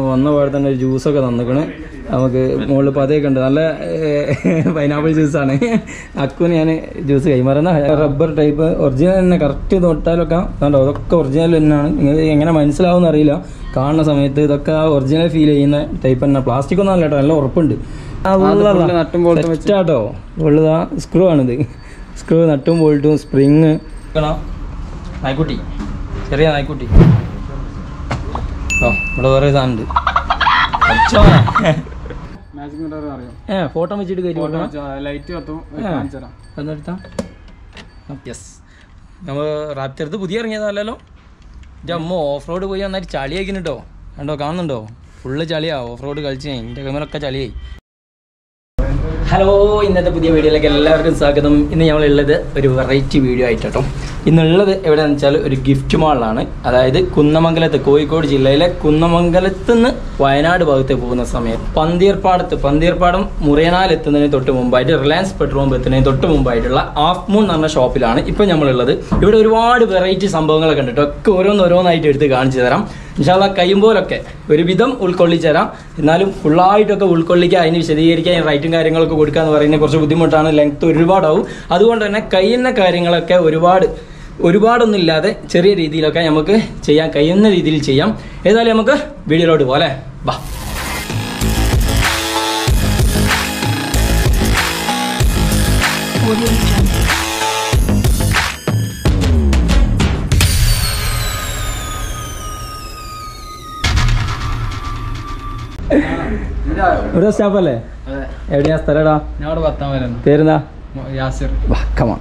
വന്ന പാടെ തന്നെ ഒരു ജ്യൂസൊക്കെ തന്നിക്കണ് നമുക്ക് മുകളിൽ പതയൊക്കെ ഉണ്ട് നല്ല പൈനാപ്പിൾ ജ്യൂസാണ് അക്കുന് ഞാൻ ജ്യൂസ് കൈമാറുന്ന റബ്ബർ ടൈപ്പ് ഒറിജിനൽ തന്നെ കറക്റ്റ് തൊട്ടാലൊക്കെ കണ്ടോ അതൊക്കെ ഒറിജിനൽ തന്നെയാണ് നിങ്ങൾക്ക് എങ്ങനെ മനസ്സിലാവും അറിയില്ല കാണുന്ന സമയത്ത് ഇതൊക്കെ ഒറിജിനൽ ഫീൽ ചെയ്യുന്ന ടൈപ്പ് തന്നെ പ്ലാസ്റ്റിക് ഒന്നും അല്ല കേട്ടോ നല്ല ഉറപ്പുണ്ട് full നട്ടും boltum വെച്ച്. കേട്ടോ ഉള്ളതാ സ്ക്രൂ ആണിത് സ്ക്രൂ നട്ടും ബോൾട്ടും സ്പ്രിങ് നായ്ക്കുട്ടി ചെറിയ നായ്ക്കുട്ടി ഓ ഇവിടെ വേറെ സാധനം ഉണ്ട് അച്ഛോ. മാജിക് മിറർ അറിയാം ഏ ഫോട്ടോ വെച്ചിട്ട് കയറ്റി കൊടുക്കണം ലൈറ്റ് കത്തും ആ. കാണിച്ചു തരാം അതെടുത്താ യെസ് നമ്മൾ റാപ്ചർത്ത് പുതിയ ഇറങ്ങിയതല്ലല്ലോ എൻ്റെ അമ്മ ഓഫ് റോഡ് പോയി നന്നായിട്ട് ചളിയാക്കിന് കേട്ടോ കണ്ടോ കാണുന്നുണ്ടോ ഫുള്ള് ചളിയാ ഓഫ് റോഡ് കളിച്ച് എൻ്റെ കൈമലൊക്കെ ചളിയായി ഹലോ ഇന്നത്തെ പുതിയ വീഡിയോയിലേക്ക് എല്ലാവർക്കും സ്വാഗതം ഇന്ന് ഞങ്ങളുള്ളത് ഒരു വെറൈറ്റി വീഡിയോ ആയിട്ടോ ഇന്നുള്ളത് എവിടെയാണെന്ന് വെച്ചാൽ ഒരു ഗിഫ്റ്റ് മാളിലാണ് അതായത് കുന്നമംഗലത്ത് കോഴിക്കോട് ജില്ലയിലെ കുന്നമംഗലത്ത് നിന്ന് വയനാട് ഭാഗത്ത് പോകുന്ന സമയം പന്തീർപ്പാടത്ത് പന്തീർപ്പാടം മുറിയനാൽ എത്തുന്നതിന് തൊട്ട് മുമ്പായിട്ട് റിലയൻസ് പെട്രോൾ പമ്പ് എത്തുന്നതിന് തൊട്ട് മുമ്പായിട്ടുള്ള ഹാഫ് മൂൺ എന്ന് പറഞ്ഞ ഷോപ്പിലാണ് ഇപ്പം നമ്മളുള്ളത് ഇവിടെ ഒരുപാട് വെറൈറ്റി സംഭവങ്ങളൊക്കെ ഉണ്ട് ട്ടോ. ഒക്കെ ഓരോന്ന് ഓരോന്നായിട്ട് എടുത്ത് കാണിച്ചു തരാം ഇൻഷാല്ല കഴിയുമ്പോഴൊക്കെ ഒരുവിധം ഉൾക്കൊള്ളിച്ചു തരാം എന്നാലും ഫുള്ളായിട്ടൊക്കെ ഉൾക്കൊള്ളിക്കുക അതിന് വിശദീകരിക്കാൻ റൈറ്റും കാര്യങ്ങളൊക്കെ കൊടുക്കുക എന്ന് പറയുന്നത് കുറച്ച് ബുദ്ധിമുട്ടാണ് ലെങ്ത് ഒരുപാടാവും അതുകൊണ്ട് തന്നെ കഴിയുന്ന കാര്യങ്ങളൊക്കെ ഒരുപാട് ഒരുപാടൊന്നും ഇല്ലാതെ ചെറിയ രീതിയിലൊക്കെ നമുക്ക് ചെയ്യാൻ കഴിയുന്ന രീതിയിൽ ചെയ്യാം ഏതായാലും നമുക്ക് വീഡിയോയിലോട്ട് പോലെ വാ ഇവിടെ സ്റ്റാഫല്ലേ അതെ എവിടെയാ സ്ഥലടാ ഞാൻ അവിടെ പത്താം വരുന്നു പേരെന്താ യാസിർ വക്കമ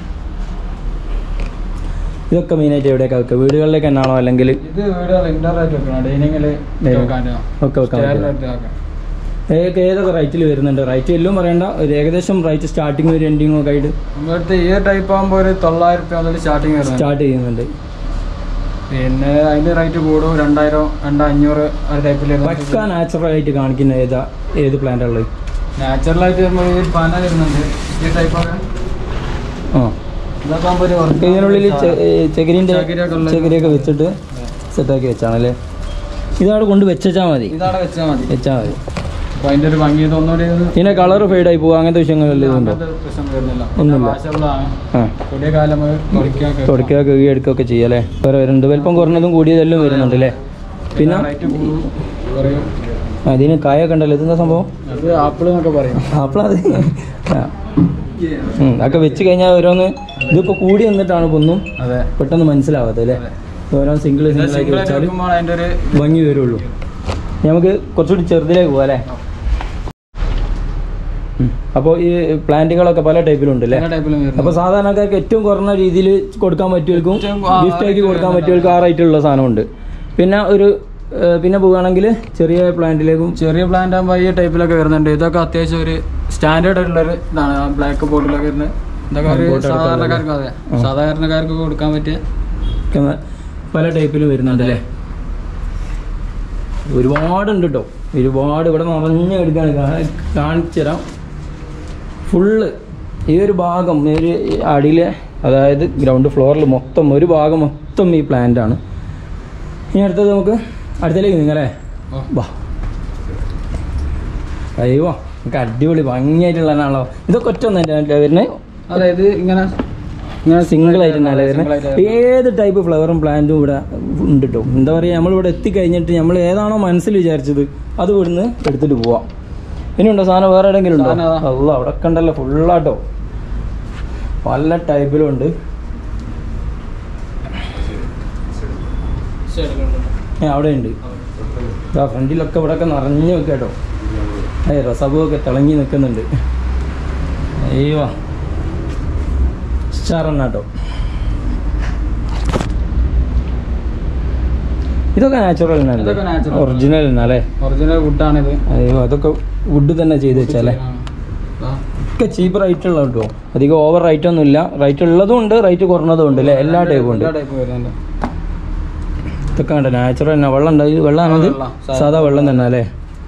ഇതൊക്കെ മെയിനായിട്ട് എവിടെയൊക്കെ വെക്കുക വീടുകളിലേക്ക് തന്നെയാണോ അല്ലെങ്കിൽ ഇത് വീട് ഇന്റർനെറ്റ് വെക്കണം ഡൈനിങ്ങില് ഒക്കെ വെക്കാൻ പറ്റുമോ ഏതൊക്കെ ഏതൊക്കെ റൈറ്റിൽ വരുന്നുണ്ട് റൈറ്റ് എല്ലാം പറയണ്ട ഒരു ഏകദേശം റൈറ്റ് സ്റ്റാർട്ടിങ് ഒരു എൻഡിങ് ഒക്കെ ആയിട്ട് ഇവിടുത്തെ ഈ ടൈപ്പ് ആകുമ്പോൾ ഒരു തൊള്ളായിരം റുപ്യ മുതൽ സ്റ്റാർട്ടിങ് വരുന്നത് സ്റ്റാർട്ട് ചെയ്യുന്നുണ്ട് പിന്നെ അതിന്റെ റേറ്റ് കൂടും രണ്ടായിരം രണ്ടഞ്ഞൂറ് ആ ടൈപ്പിൽ പക്ക നാച്ചുറൽ ആയിട്ട് കാണിക്കുന്ന ഏതാ ഏത് പ്ലാന്റ് ഉള്ളത് നാച്ചുറലായിട്ട് വരുമ്പോൾ ഈ പന വരുന്നുണ്ട് ഈ ടൈപ്പൊക്കെ ആ ഇതൊക്കെ ആകുമ്പോൾ ഒരു work ഇതിനുള്ളിൽ ചെ- ഏ, ചകിരിന്റെ ചകിരിയൊക്കെ ഉള്ളത്. ചകിരിയൊക്കെ വെച്ചിട്ട് സെറ്റാക്കി വെച്ചാണല്ലേ ഇതവിടെ കൊണ്ട് വെച്ചാൽ മതി ഇതവിടെ വെച്ചാൽ മതി വെച്ചാൽ മതി അപ്പൊ അതിന്റെ ഒരു ഭംഗി ഒന്നുകൂടി ഇത് ഇതിന്റെ കളർ ഫെയ്ഡ് ആയി പോകുക അങ്ങനത്തെ വിഷയങ്ങളല്ലേ ഇതുണ്ടോ അങ്ങനത്തെ പ്രശ്നം വരുന്നില്ല ഒന്നുമില്ല. വാശമുള്ളതാണ് ആ പുതിയ കാലം തുടക്കാൻ തുടക്കുക കഴുകി എടുക്കുകയൊക്കെ ചെയ്യാല്ലേ വേറെ വരുന്നുണ്ട് വലിപ്പം കുറഞ്ഞതും കൂടിയതെല്ലാം വരുന്നുണ്ട് അല്ലേ പിന്നെ റേറ്റ് കൂടും കുറയും അതിന് കായൊക്കെ ഉണ്ടല്ലോ ഇതെന്താ സംഭവം അത് ആപ്പിൾ എന്നൊക്കെ പറയും അപ്പോൾ അത് ആ. ഉം, അതൊക്കെ വെച്ച് കഴിഞ്ഞാൽ ഓരോന്ന് ഇതിപ്പോൾ കൂടി വന്നിട്ടാണ് ഇപ്പൊ ഒന്നും അതെ പെട്ടെന്ന് മനസ്സിലാവാത്തത് അല്ലേ ഓരോ സിംഗിൾ സിംഗിൾ ആക്കി സിംഗിൾ വെച്ചാൽ വെക്കുമ്പോൾ അതിന്റെ ഒരു ഭംഗി വരുള്ളൂ നമുക്ക് കുറച്ചുകൂടി ചെറുതിലേക്ക് പോവാം അല്ലേ അപ്പോൾ ഈ പ്ലാന്റുകളൊക്കെ പല ടൈപ്പിലുണ്ട് അല്ലേ പല ടൈപ്പിലും അപ്പോൾ വരുന്നത് സാധാരണക്കാർക്ക് ഏറ്റവും കുറഞ്ഞ രീതിയിൽ കൊടുക്കാൻ പറ്റുമായിരിക്കും ഏറ്റവും ആ ഗിഫ്റ്റ് ആക്കി rate കൊടുക്കാൻ വരുന്നത് പറ്റുമായിരിക്കും ആ റേറ്റുള്ള സാധനമുണ്ട് പിന്നെ ഒരു ഏർ, പിന്നെ പോവുകയാണെങ്കിൽ ചെറിയ പ്ലാന്റിലേക്കും ചെറിയ പ്ലാന്റ് ആകുമ്പോൾ ഈ ടൈപ്പിലൊക്കെ വരുന്നുണ്ട് ഇതൊക്കെ അത്യാവശ്യം ഒരു സ്റ്റാൻഡേർഡ് ആയിട്ടുള്ള ഒരു ഇതാണ് ബ്ലാക്ക് ബോട്ടിലൊക്കെ വരുന്നത് ഇതൊക്കെ ഒരു Boat എടുക്കാൻ സാധാരണക്കാർക്ക് അതെ ആ. സാധാരണക്കാർക്ക് കൊടുക്കാൻ പറ്റിയ ഒക്കെ പല ടൈപ്പിൽ വരുന്നുണ്ട് അല്ലേ ഒരുപാടുണ്ട് കേട്ടോ ഒരുപാട് ഇവിടെ നിറഞ്ഞു എടുക്കാണ് കാണിച്ചു തരാം ഫുള്ള് ഈ ഒരു ഭാഗം ഈ ഒരു അടിയിലെ അതായത് ഗ്രൗണ്ട് ഫ്ലോറിൽ മൊത്തം ഒരു ഭാഗം മൊത്തം ഈ പ്ലാന്റ് ആണ് ഇനി അടുത്തത് നമുക്ക് അടുത്തേക്ക് നിങ്ങളെ ഓ. വാ അയ്യോ നമുക്ക് അടിപൊളി ഭംഗിയായിട്ടുള്ളതാണല്ലോ ഇതൊക്കെ ഒറ്റ ഒന്നല്ലേ വരുന്നത് അതായത് ഇങ്ങനെ ഇങ്ങനെ സിംഗിൾ ആയിട്ടുണ്ടല്ലേ single ആയിട്ട് വരുന്നത് ഏത് ടൈപ്പ് ഫ്ലവറും പ്ലാന്റും ഇവിടെ ഉണ്ട് കേട്ടോ എന്താ പറയുക നമ്മളിവിടെ എത്തിക്കഴിഞ്ഞിട്ട് നമ്മൾ ഏതാണോ മനസ്സിൽ വിചാരിച്ചത് അത് ഇവിടുന്ന് എടുത്തിട്ട് പോവാം ഇനിയുണ്ടോ സാധനം വേറെ എവിടെയെങ്കിലും ഉണ്ടോ സാധനം അതാ. അല്ല അവിടെ കണ്ടല്ലോ ഫുള്ളാട്ടോ പല ടൈപ്പിലും ഉണ്ട് ഏ അവിടെ ഉണ്ട് ഇതാ ഫ്രണ്ടിലൊക്കെ ഇവിടെ ഒക്കെ നിറഞ്ഞു വെക്കുക കേട്ടോ ഏ റസബുമൊക്കെ തിളങ്ങി നിൽക്കുന്നുണ്ട് അയ്യോ ഉഷാറെണ്ണ കേട്ടോ ഇതൊക്കെ നാച്ചുറൽ ഇതൊക്കെ natural. ഒറിജിനൽ അല്ലേ ഒറിജിനൽ വുഡാണിത് അയ്യോ അതൊക്കെ വുഡ് തന്നെ ചെയ്ത് വെച്ചാലേ ഒക്കെ ചീപ്പ് റേറ്റ് ഉള്ള കേട്ടോ അധികം ഓവർ റേറ്റ് ഒന്നും ഇല്ല റേറ്റ് ഉള്ളതും ഉണ്ട് റേറ്റ് കുറഞ്ഞതും ഉണ്ട് അല്ലേ എല്ലാ ടൈപ്പും ഉണ്ട് എല്ലാ ടൈപ്പ് വരുന്നുണ്ട് ഇതൊക്കെ ഉണ്ട് നാച്ചുറൽ തന്നെ വെള്ളം ഉണ്ട് ഇത് വെള്ളമാണത് വെള്ളം, സാധാ സാധാ വെള്ളം തന്നെ അല്ലേ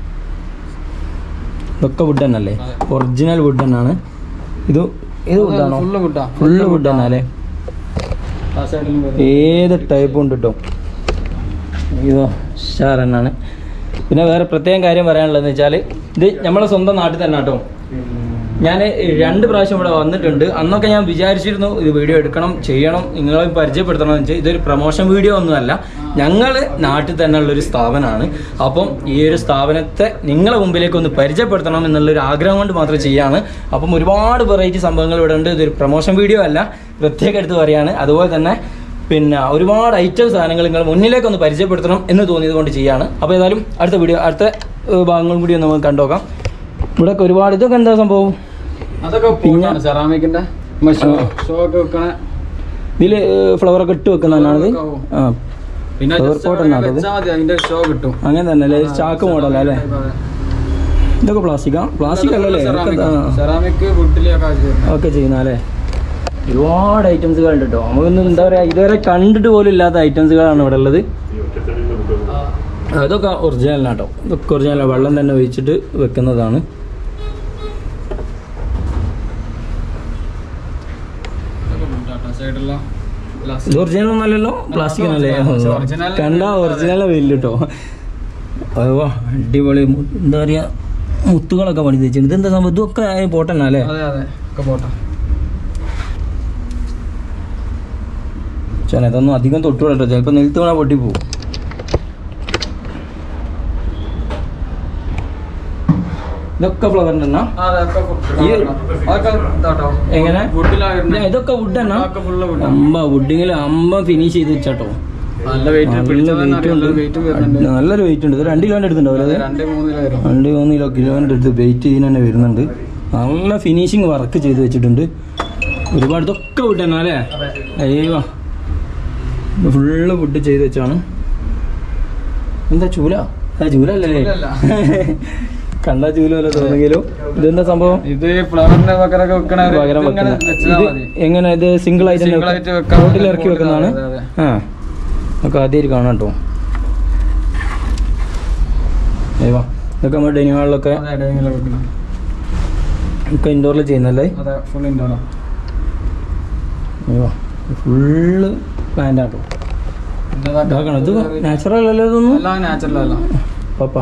ഇതൊക്കെ വുഡ് തന്നെ അല്ലേ അതെ. ഒറിജിനൽ വുഡ് തന്നെയാണ് ഇത് ഇത് വുഡാണോ ഫുള്ള് വുഡാ ഫുള്ള് വുഡ് തന്നെ അല്ലേ ആ സൈഡിലും വരുന്നത് ഏത് ടൈപ്പും ഉണ്ട് കേട്ടോ ഇതോ ഉഷാർ തന്നെയാണ് പിന്നെ വേറെ പ്രത്യേകം കാര്യം പറയാനുള്ളതെന്ന് വെച്ചാൽ ഇത് നമ്മളെ സ്വന്തം നാട്ടിൽ തന്നെ കേട്ടോ ഞാൻ രണ്ട് പ്രാവശ്യം ഇവിടെ വന്നിട്ടുണ്ട് അന്നൊക്കെ ഞാൻ വിചാരിച്ചിരുന്നു ഇത് വീഡിയോ എടുക്കണം ചെയ്യണം നിങ്ങളെ പരിചയപ്പെടുത്തണം എന്ന് വെച്ചാൽ ഇതൊരു പ്രൊമോഷൻ വീഡിയോ ഒന്നുമല്ല ഞങ്ങൾ നാട്ടിൽ തന്നെ ഉള്ളൊരു സ്ഥാപനമാണ് അപ്പം ഈ ഒരു സ്ഥാപനത്തെ നിങ്ങളെ മുമ്പിലേക്ക് ഒന്ന് പരിചയപ്പെടുത്തണം എന്നുള്ളൊരു ആഗ്രഹം കൊണ്ട് മാത്രം ചെയ്യാണ് അപ്പം ഒരുപാട് വെറൈറ്റി സംഭവങ്ങൾ ഇവിടെ ഉണ്ട് ഇതൊരു പ്രൊമോഷൻ വീഡിയോ അല്ല പ്രത്യേകം എടുത്ത് പറയാണ് അതുപോലെ തന്നെ പിന്നെ ഒരുപാട് ഐറ്റം സാധനങ്ങൾ നിങ്ങൾ മുന്നിലേക്ക് ഒന്ന് പരിചയപ്പെടുത്തണം എന്ന് തോന്നിയത് കൊണ്ട് ചെയ്യാണ് അപ്പോൾ ഏതായാലും അടുത്ത വീഡിയോ അടുത്ത ഏഹ്, ഭാഗങ്ങളും കൂടി ഒന്ന് നമുക്ക് കണ്ടുനോക്കാം ഇവിടെ ഒക്കെ ഒരുപാട് ഇതൊക്കെ എന്താ സംഭവം അതൊക്കെ പിന്നെ സെറാമിക്കിന്റെ ഷോ ഷോ ഒക്കെ വെക്കണ ഇതിൽ ഫ്ലവർ ഒക്കെ ഇട്ട് വെക്കുന്നതാണത് ആ പിന്നെ Flower just pot അവിടെ എന്നാ അത്? വെച്ചാ മതി അതിന്റെ ഷോ കിട്ടും അങ്ങനെ തന്നെ അല്ലേ ചാക്ക് മോഡൽ അല്ലേ ഇതൊക്കെ പ്ലാസ്റ്റിക്കാ പ്ലാസ്റ്റിക് അല്ലല്ലേ ഇതൊക്കെ ആ, സെറാമിക് വുഡിലൊക്കെ ആക്കി ഒക്കെ ചെയ്യുന്ന അല്ലേ ഒരുപാട് ഐറ്റംസുകൾ ഉണ്ട് കേട്ടോ നമുക്കൊന്നും എന്താ പറയുക ഇതുവരെ കണ്ടിട്ട് പോലും ഇല്ലാത്ത ഐറ്റംസുകളാണ് ഇവിടെ ഉള്ളത് അതൊക്കെ ഒറിജിനലാണ് കേട്ടോ ഇതൊക്കെ ഒറിജിനൽ വെള്ളം തന്നെ ഒഴിച്ചിട്ട് വെക്കുന്നതാണ് സൈഡുള്ള ഇത് ഒറിജിനൽ ഒന്നല്ലല്ലോ പ്ലാസ്റ്റിക് അല്ലേ original കണ്ട ഒറിജിനൽ വലിയ കേട്ടോ അയ്യോ അടിപൊളി മു- എന്താ പറയാ മുത്തുകളൊക്കെ പണി വെച്ചിട്ടുണ്ട് ഇതെന്താ സംഭവം ഇതൊക്കെ പോട്ടന്നെ അല്ലേ അതെ അതെ ഒക്കെ പോട്ടെ ചേട്ടാ ഇതൊന്നും അധികം തൊട്ട് വിടട്ടോ ചിലപ്പോൾ നിലത്ത് വീണാൽ പൊട്ടിപ്പോവും ഇതൊക്കെ ഫ്ലവറിൻ്റെ എണ്ണ ആ, അതൊക്കെ full- ഈ- അതൊക്കെ ഇതാട്ടോ. എങ്ങനെ വുഡിലായിരുന്നു. ഇല്ല, ഇതൊക്കെ വുഡ് എന്നാ അതൊക്കെ full wood ആ. അമ്പ വുഡിങ്ങിൽ അമ്പ ഫിനിഷ് ചെയ്ത് വെച്ചാട്ടോ നല്ല വെയിറ്റ് നല്ല പിടിച്ചത് വെയിറ്റ് ഉണ്ട് വെയിറ്റ് വരുന്നുണ്ട് നല്ലൊരു വെയിറ്റ് ഉണ്ട് ഇത് രണ്ട് കിലോൻ്റെ അടുത്തുണ്ടാവില്ല അത് രണ്ട് മൂന്ന് കിലോ വരും രണ്ട് മൂന്ന് കിലോ കിലോൻ്റെ അടുത്ത് വെയിറ്റ് ചെയ്യുന്ന തന്നെ വരുന്നുണ്ട് നല്ല ഫിനിഷിങ് വർക്ക് ചെയ്ത് വെച്ചിട്ടുണ്ട് ഒരുപാട് ഇതൊക്കെ വുഡ് തന്നെ അല്ലേ അയ്യോ ഫുള്ള് വുഡ് ചെയ്ത് വെച്ചാണ് എന്താ ചൂല ആ ചൂല അല്ലേ ചൂലല്ല. കണ്ട ചൂല പോലെ തോന്നുമെങ്കിലും ഇതെന്താ സംഭവം ഇത് ഫ്ലവറിന്റെ പകരമൊക്കെ വെക്കണ ഒരു പകരം ഇത് ഇങ്ങനെ വെക്കുന്ന വെച്ചാ ഇത് മതി. എങ്ങനെ ഇത് സിംഗിൾ ആയിട്ട് തന്നെ Single ആയിട്ട് വെക്കാം. റോട്ടിൽ ഇറക്കി വെക്കുന്നതാണ് അതെ, അതെ. ആ നമുക്ക് ആദ്യമായിട്ട് കാണാം കേട്ടോ ഏവാ ഇതൊക്കെ നമ്മുടെ ഡൈനിങ് ഹാളിലൊക്കെ അതെ, ഇടയിങ്ങനെ വെക്കണം. ഒക്കെ ഇൻഡോറിൽ ചെയ്യുന്നല്ലേ അതെ ഫുൾ ഇൻഡോർ ഏവാ ഫുള്ള് പ്ലാന്റ് ആട്ടോ ഇതാക്കണം ഇത് നാച്ചുറൽ അല്ലേ ഇതൊന്നും എല്ലാം നാച്ചുറൽ അല്ല പപ്പ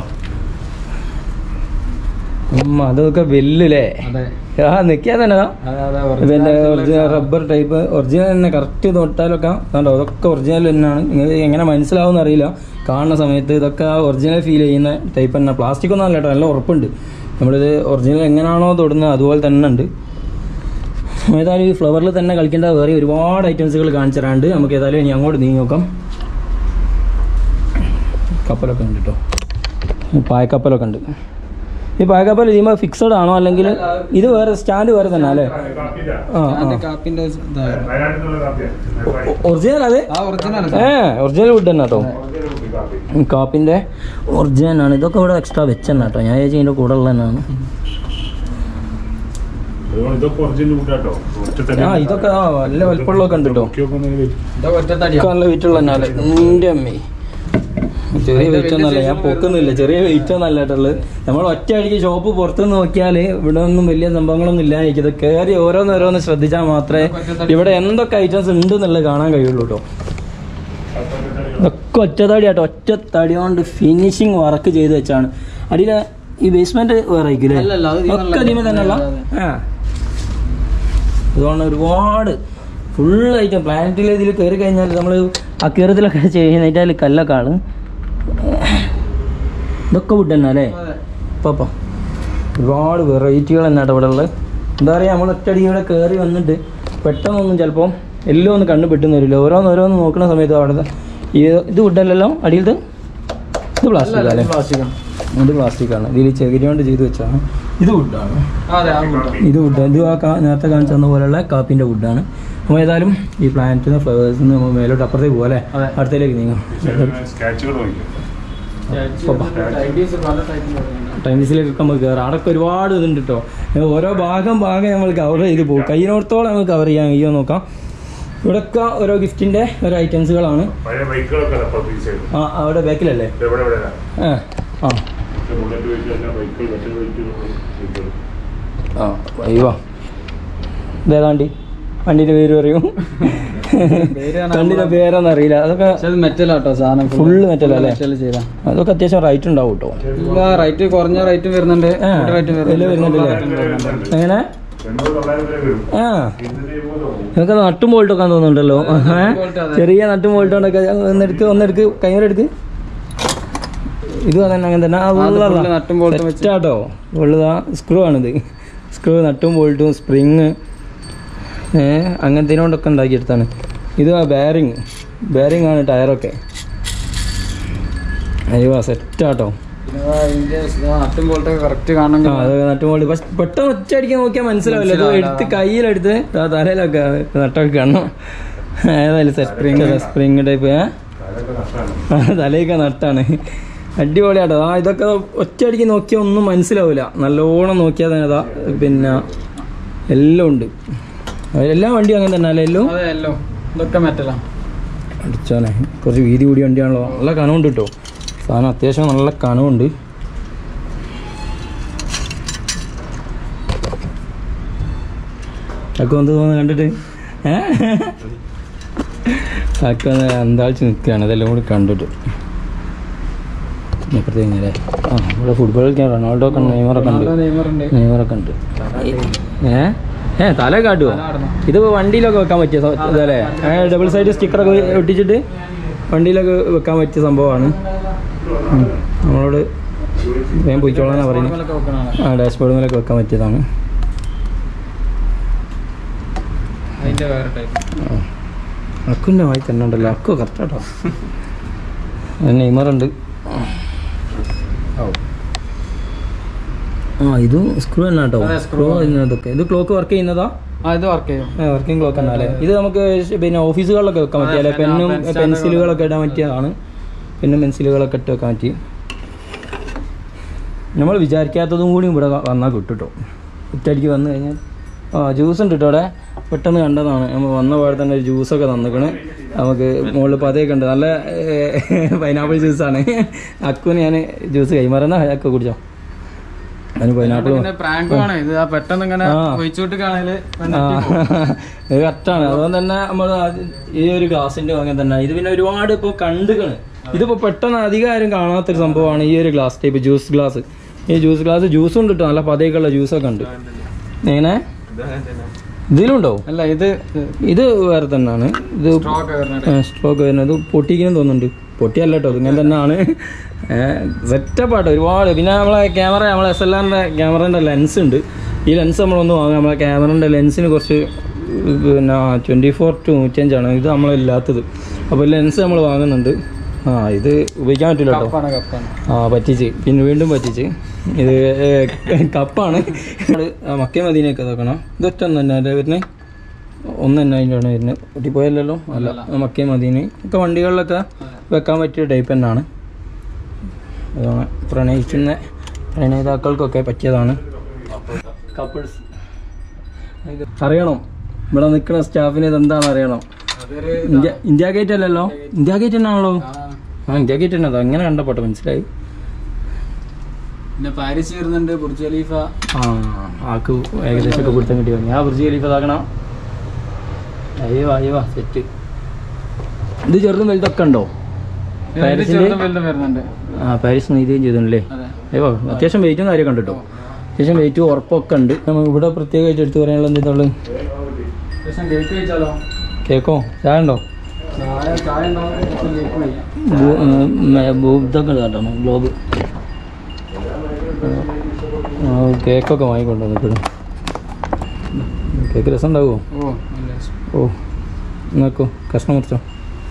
ഉമ്മ അതൊക്കെ വെല്ലല്ലേ അതെ ആ നിൽക്കാ തന്നെ അതെ അതെ ഇതിന്റെ original original rubber type original തന്നെ കറക്റ്റ് തൊട്ടാലൊക്കെ കണ്ടോ അതൊക്കെ ഒറിജിനൽ തന്നെയാണ് നിങ്ങൾക്ക് എങ്ങനെ മനസ്സിലാവുമെന്ന് അറിയില്ല കാണുന്ന സമയത്ത് ഇതൊക്കെ ആ ഒറിജിനൽ ഫീൽ ചെയ്യുന്ന ടൈപ്പ് തന്നെ പ്ലാസ്റ്റിക് ഒന്നും അല്ല കേട്ടോ നല്ല ഉറപ്പുണ്ട് നമ്മളിത് ഒറിജിനൽ എങ്ങനെയാണോ തൊടുന്നത് അതുപോലെ തന്നെ ഉണ്ട് ഏതായാലും ഈ ഫ്ലവറിൽ തന്നെ കളിക്കേണ്ട വേറെ ഒരുപാട് ഐറ്റംസുകൾ കാണിച്ചു തരാണ്ട് നമുക്ക് ഏതായാലും ഇനി അങ്ങോട്ട് നീങ്ങി നോക്കാം കപ്പലൊക്കെ ഉണ്ട് കേട്ടോ പായക്കപ്പലൊക്കെ ഉണ്ട് ഈ പായക്കപ്പൽ ഇതിമ്പോൾ ഫിക്സഡ് ആണോ അല്ലെങ്കിൽ ഇത് വേറെ സ്റ്റാൻഡ് വേറെ തന്നെ അല്ലേ ആ അതിന്റെ കാപ്പിന്റെ ഇതായിരുന്നു. ഒറിജിനൽ അതെ ആ ഒറിജിനൽ ഏ ഒറിജിനൽ വുഡ് തന്നെ കേട്ടോ കാപ്പിൻ്റെ ഒറിജിനൽ ആണ് ഇതൊക്കെ ഇവിടെ എക്സ്ട്രാ വെച്ചെന്നെ കേട്ടോ ഞാൻ ചേച്ചി ഇതിൻ്റെ കൂടെ ഉള്ള തന്നെയാണ് ഇതൊക്കെ ഒറിജിനൽ കൂട്ടാട്ടോ ആ ഇതൊക്കെ ആ നല്ല വലിപ്പമുള്ളതൊക്കെ ഉണ്ട് കേട്ടോ ഇതൊക്കെ ഒറ്റത്തടിയാ ഒക്കെ നല്ല വെയിറ്റ് ഉള്ള തന്നെ എൻ്റെ അമ്മേ ചെറിയ വെയിറ്റ് ഒന്നല്ല ഞാൻ പൊക്കുന്നില്ല ചെറിയ വെയിറ്റ് ഒന്നല്ല കേട്ടുള്ളത് നമ്മൾ ഒറ്റ അടിക്ക് ഷോപ്പ് പുറത്ത് നോക്കിയാൽ ഇവിടെ ഒന്നും വലിയ സംഭവങ്ങളൊന്നും ഇല്ല എനിക്ക് ഇത് കയറി ഓരോന്നോരോന്ന് ശ്രദ്ധിച്ചാൽ മാത്രമേ ഇവിടെ എന്തൊക്കെ ഐറ്റംസ് ഉണ്ട് എന്നുള്ളത് കാണാൻ കഴിയുള്ളൂ കേട്ടോ ഇതൊക്കെ ഒറ്റത്തടി കേട്ടോ ഒറ്റത്തടി കൊണ്ട് ഫിനിഷിങ് വർക്ക് ചെയ്ത് വെച്ചാണ് അടിയിൽ ഈ ബേസ്മെന്റ് വേറെ ആയിരിക്കും അല്ലല്ല, അത് അല്ലേ ഇതിനുള്ള- ഒക്കെ ഇതിമേ തന്നെയുള്ള അതെ, ആ അതുകൊണ്ട് ഒരുപാട് ഫുൾ ഐറ്റം പ്ലാനറ്റിൽ ഇതിൽ കയറി കഴിഞ്ഞാൽ നമ്മൾ അക്യൂറത്തിലൊക്കെ ചെയ്യുന്നതിൻ്റെ അതിൽ കല്ലൊക്കെ ആണ് ഇതൊക്കെ വുഡ് തന്നെ അല്ലേ അതെ. പാപ്പ ഒരുപാട് വെറൈറ്റികൾ തന്നെ കേട്ടോ ഇവിടെ ഉള്ളത് എന്താ പറയുക നമ്മൾ ഒറ്റയടി ഇവിടെ കയറി വന്നിട്ട് പെട്ടെന്നൊന്നും ചിലപ്പോൾ എല്ലാം ഒന്ന് കണ്ണ് പെട്ടെന്ന് വരില്ല ഓരോന്ന് ഓരോന്ന് നോക്കുന്ന സമയത്ത് അവിടെ ഈ ഇത് വുഡല്ലല്ലോ അടിയിലത് ഇത് പ്ലാസ്റ്റിക് അല്ലേ പ്ലാസ്റ്റിക് ഇത് പ്ലാസ്റ്റിക് ആണ് ഇതിൽ ചകിരി കൊണ്ട് ചെയ്ത് വെച്ചാണ് ഇത് വുഡാണ് അതെ ആ കൂട്ടാം ഇത് വുഡ് ഇത് ആ കാ- നേരത്തെ കാണിച്ചു തന്ന പോലെയുള്ള കാപ്പിൻ്റെ വുഡാണ് അപ്പോൾ ഏതായാലും ഈ പ്ലാനറ്റിന് ഫ്ലവേഴ്സിന് നമ്മൾ മേലോട്ട് അപ്പുറത്തേക്ക് പോകാം അല്ലേ അതെ. അടുത്തേക്ക് നീങ്ങാം സ്കാച്ചുകൾ നോക്കിയോ ടൈംസിലേക്കൊക്കെ നമുക്ക് കയറാം അവിടെയൊക്കെ ഒരുപാട് ഇതുണ്ട് കേട്ടോ ഓരോ ഭാഗം ഭാഗം നമ്മൾ കവർ ചെയ്ത് പോകും കയ്യിനോടത്തോളം നമുക്ക് കവർ ചെയ്യാൻ കഴിയുമോ നോക്കാം ഇവിടെയൊക്കെ ഓരോ ഗിഫ്റ്റിൻ്റെ ഓരോ ഐറ്റംസുകളാണ് പഴയ ബൈക്കുകളൊക്കെ പബ്ലിക് സൈഡ് ആ അവിടെ ബാക്കിലല്ലേ എവിടെ എവിടെ ആ ആ ബുള്ളറ്റ് വെച്ച് തന്നെ ബൈക്കുകൾ മറ്റേ ബൈക്കുകൾ ആ അയ്യോ ഇതേതാണ്ടി വണ്ടീൻ്റെ പേര് പറയും കണ്ടില്ല പേരൊന്നും അറിയില്ല അതൊക്കെ പക്ഷെ അത് മെറ്റലാട്ടോ സാധനം ഫുള്ള് മെറ്റൽ അല്ലേ മെറ്റൽ ചെയ്താ അതൊക്കെ അത്യാവശ്യം റൈറ്റ് ഉണ്ടാവും കേട്ടോ റേറ്റ് കുറഞ്ഞ റേറ്റ് വരുന്നുണ്ട് ആ, റേറ്റ് വലിയ വരുന്നുണ്ടല്ലേ എങ്ങനെ എൺപത് തൊള്ളായിരം വരെ വരും ആ ഇന്നത്തെ ഇരുപതോ നിനക്ക് നട്ടും ബോൾട്ടൊക്കെ തോന്നുന്നുണ്ടല്ലോ ഏ? bolt അതെ. ചെറിയ നട്ടും ബോൾട്ടോണ്ടൊക്കെ ഒന്നെടുക്ക് ഒന്നെടുക്ക് കൈമരെടുക്ക് ഇതും അതന്നെ അങ്ങനെ തന്നെ ആ, അത് ഉള്ളതാ. full നട്ടും ബോൾട്ടും വെച്ച് സെറ്റാട്ടോ ഉള്ളതാ സ്ക്രൂ ആണിത് സ്ക്രൂ നട്ടും ബോൾട്ടും സ്പ്രിങ് ഏ അങ്ങനത്തേനോണ്ടൊക്കെ ഉണ്ടാക്കിയെടുത്താണ് ഇത് ആ ബെയറിങ് ബെയറിങ് ആണ് ടയറൊക്കെ അയ്യോ സെറ്റാട്ടോ പിന്നെ ഇതിന്റെ നട്ടും ബോൾട്ടൊക്കെ കറക്റ്റ് ആ കാണണമെങ്കിൽ അത് നട്ടുമോളി പക്ഷെ പെട്ടെന്ന് ഒറ്റയടിക്കാൻ നോക്കിയാൽ മനസ്സിലാവില്ല ഇത് മനസ്സിലാവില്ല. എടുത്ത് കയ്യിലെടുത്ത് ആ തലയിലൊക്കെ നട്ടൊക്കെ കാണണം ഏതായാലും സ്പ്രിങ് സ്പ്രിങ് ടൈപ്പ് ഏ അതൊക്കെ നഷ്ടമാണ് ആ, തലയൊക്കെ നട്ടാണ് അടിപൊളിയാട്ടോ ആ ഇതൊക്കെ ഒറ്റയടിക്ക് നോക്കിയാൽ ഒന്നും മനസ്സിലാവില്ല നല്ലോണം നോക്കിയാൽ തന്നെ അതാ പിന്നെ എല്ലാം ഉണ്ട് എല്ലാ വണ്ടിയും അങ്ങനെ തന്നെ അല്ലേ എല്ലാം അതെ എല്ലോ ഇതൊക്കെ മെറ്റലാ അടിച്ചോനെ കുറച്ച് വീതി കൂടി വണ്ടിയാണല്ലോ നല്ല കനമുണ്ട് കേട്ടോ സാധനം അത്യാവശ്യം നല്ല കനമുണ്ട് അക്ക എന്ത് തോന്നുന്നു കണ്ടിട്ട് ഏ അക്ക ഒന്ന് അന്താളിച്ച് നിൽക്കുകയാണ് ഇതെല്ലാം കൂടി കണ്ടിട്ട് ഇപ്പുറത്തെ കഴിഞ്ഞാലേ ആ ഇവിടെ ഫുട്ബോൾ കളിക്കാൻ റൊണാൾഡോ ഒക്കെ ഉണ്ട് നെയ്മറൊക്കെ ഉണ്ട് നെയ്മറുണ്ട് നെയ്മറൊക്കെ ഉണ്ട് ഏ ഏ തല കാട്ടുവോ ആടണം. ഇതിപ്പോ വണ്ടിയിലൊക്കെ വെക്കാൻ പറ്റിയ സ- ഇതല്ലേ ഡബിൾ സൈഡ് സ്റ്റിക്കറൊക്കെ ഒട്ടിച്ചിട്ട് വണ്ടിയിലൊക്കെ വെക്കാൻ പറ്റിയ സംഭവമാണ് ഉം. നമ്മളോട് വേഗം പോയിക്കോളാന്നാ പറയുന്നത് ഇതിലൊക്കെ വെക്കണതാണ്. ആ ഡാഷ്ബോർഡ് മേലൊക്കെ വെക്കാൻ പറ്റിയതാണ് അതിന്റെ വേറെ ടൈപ്പ് അക്കുൻ്റെ വായി തന്നെ ഉണ്ടല്ലോ അക്കു കറക്റ്റാട്ടോ നെയ്മറുണ്ട് ആ ഇതും സ്ക്രൂ തന്നെ കേട്ടോ അതെ, സ്ക്രൂ screw ഇതൊക്കെ ഇത് ക്ലോക്ക് വർക്ക് ചെയ്യുന്നതാ ആ ഇത് വർക്ക് ചെയ്യും വർക്കിംഗ് ക്ലോക്ക് തന്നെ അല്ലേ ഇത് നമുക്ക് ശ- പിന്നെ ഓഫീസുകളിലൊക്കെ വെക്കാൻ പറ്റിയ അല്ലെ അതെ, പെന്നും pen stand പെൻസിലുകളൊക്കെ ഇടാൻ പറ്റിയതാണ് പെന്നും പെൻസിലുകളൊക്കെ ഇട്ട് വെക്കാൻ പറ്റി നമ്മൾ വിചാരിക്കാത്തതും കൂടി ഇവിടെ വ- വന്നാൽ കിട്ടും കേട്ടോ ഒറ്റയടിക്ക് വന്നു കഴിഞ്ഞാൽ ആ ജ്യൂസ് ഉണ്ട് കേട്ടോ അവിടെ പെട്ടെന്ന് കണ്ടതാണ് നമ്മൾ വന്ന പാടെ തന്നെ ഒരു ജ്യൂസൊക്കെ തന്നിക്കണ് നമുക്ക് മുകളിൽ പതയൊക്കെ ഉണ്ട് നല്ല പൈനാപ്പിൾ ജ്യൂസാണ് അക്കുന് ഞാൻ ജ്യൂസ് കൈമാറുന്ന അക്ക കുടിച്ചോ അതിന് പൈനാപ്പിൾ പിന്നെ പ്രാങ്കും ആണ് ഇത് ആ പെട്ടെന്ന് ഇങ്ങനെ ആ. ഒഴിച്ചോട്ട് കാണല് ആ, ഇത് കറക്റ്റാണ് അതുകൊണ്ട് തന്നെ നമ്മൾ ഈ ഒരു ഗ്ലാസിന്റെ അങ്ങനെ തന്നെ ഇത് പിന്നെ ഒരുപാട് ഇപ്പോൾ കണ്ടുകണ് ഇതിപ്പോ പെട്ടെന്ന് അധികം ആരും കാണാത്തൊരു സംഭവമാണ് ഈ ഒരു ഗ്ലാസ് ടൈപ്പ് ജ്യൂസ് ഗ്ലാസ് ഈ ജ്യൂസ് ഗ്ലാസ് ജ്യൂസും ഉണ്ട് കേട്ടോ നല്ല പതയൊക്കെയുള്ള ജ്യൂസൊക്കെ ഉണ്ട് എങ്ങനെ ഇതിലുണ്ടോ അല്ല ഇത് ഇത് വേറെ തന്നെയാണ് ഇത് സ്ട്രോക്ക് വരുന്നത് സ്ട്രോക്ക് വരുന്നത് പൊട്ടിക്കണം തോന്നുന്നുണ്ട് പൊട്ടിയല്ല കേട്ടോ ഇങ്ങനെ തന്നെയാണ് സെറ്റപ്പ് ആട്ടോ ഒരുപാട് പിന്നെ നമ്മളെ ക്യാമറ നമ്മളെ എസ് എൽ ആറിൻ്റെ ക്യാമറേൻ്റെ ലെൻസ് ഉണ്ട് ഈ ലെൻസ് നമ്മളൊന്ന് വാങ്ങും നമ്മളെ ക്യാമറേൻ്റെ ലെൻസിന് കുറച്ച് പിന്നെ ട്വൻറ്റി ഫോർ ടു നൂറ്റഞ്ചാണ് ഇത് നമ്മളില്ലാത്തത് അപ്പോൾ ലെൻസ് നമ്മൾ വാങ്ങുന്നുണ്ട് ആ ഇത് ഉപയോഗിക്കാൻ പറ്റില്ല കേട്ടോ കപ്പാണ് കപ്പാണ് ആ പറ്റിച്ച് പിന്നെ വീണ്ടും പറ്റിച്ച് ഇത് ഏ, കപ്പാണ് അത് ആ മക്കേ മദീനയൊക്കെ ഇതാക്കണം ഇതൊറ്റ ഒന്ന് തന്നെ അല്ലേ വരുന്നത് ഒന്ന് തന്നെ അതിൻ്റെ ആണ് വരുന്നത് പൊട്ടിപ്പോയല്ലോ അല്ല ആ മക്കേ മദീന ഒക്കെ വണ്ടികളിലൊക്കെ വെക്കാൻ പറ്റിയ ടൈപ്പ് തന്നെയാണ് അതാണ് പ്രണയിക്കുന്ന പ്രണയിതാക്കൾക്കൊക്കെ പറ്റിയതാണ് കപ്പിൾസ് അറിയണം ഇവിടെ നിൽക്കുന്ന സ്റ്റാഫിന് ഇതെന്താണ് അറിയണം അതൊരു ഇന്ത്യ ഇന്ത്യ ഗേറ്റ് അല്ലല്ലോ ഇന്ത്യ ഗേറ്റ് തന്നെയാണല്ലോ ആ ഇന്ത്യ ഗേറ്റ് തന്നെ അത് അങ്ങനെ കണ്ടപ്പോട്ടെ മനസ്സിലായി പിന്നെ പാരീസ് വരുന്നുണ്ട് ബുർജ് ഖലീഫ ആ ആക്ക് ഏകദേശം ഒക്കെ പിടുത്തം കിട്ടി വന്നു ആ ബ്രിഡ്ജ് ഖലീഫ ഇതാക്കണം അയ്യോ അയ്യോ സെറ്റ് ഇത് ചെറുതും വലുതൊക്കെ ഉണ്ടോ ഇത് പാരീസിന്റെ? ചെറുതും വലുതും വരുന്നുണ്ട് ആ പാരീസ് നീതിയും ചെയ്തിട്ടുണ്ടല്ലേ അതെ അയ്യോ അത്യാവശ്യം വെയിറ്റും കാര്യമൊക്കെ ഉണ്ട് കേട്ടോ അത്യാവശ്യം വെയിറ്റും ഉറപ്പൊക്കെ ഉണ്ട് നമ്മൾ ഇവിടെ പ്രത്യേകമായിട്ട് എടുത്തു പറയാനുള്ള എന്തെന്നുള്ളു ശേഷം കേക്ക് കഴിച്ചാലോ കേക്കോ ചായ ഉണ്ടോ ചായ ചായ ഉണ്ടാവും ശേഷം കേക്ക് കഴിക്കാം ഇതൊക്കെ കാട്ടണം ഗ്ലോബ് ആ, കേക്കൊക്കെ വാങ്ങിക്കൊണ്ടു നിൽക്കണം കേക്ക് രസം ഉണ്ടാവുമോ ഓ നല്ല ഓ നോക്കൂ കഷ്ണം മുറിച്ചോ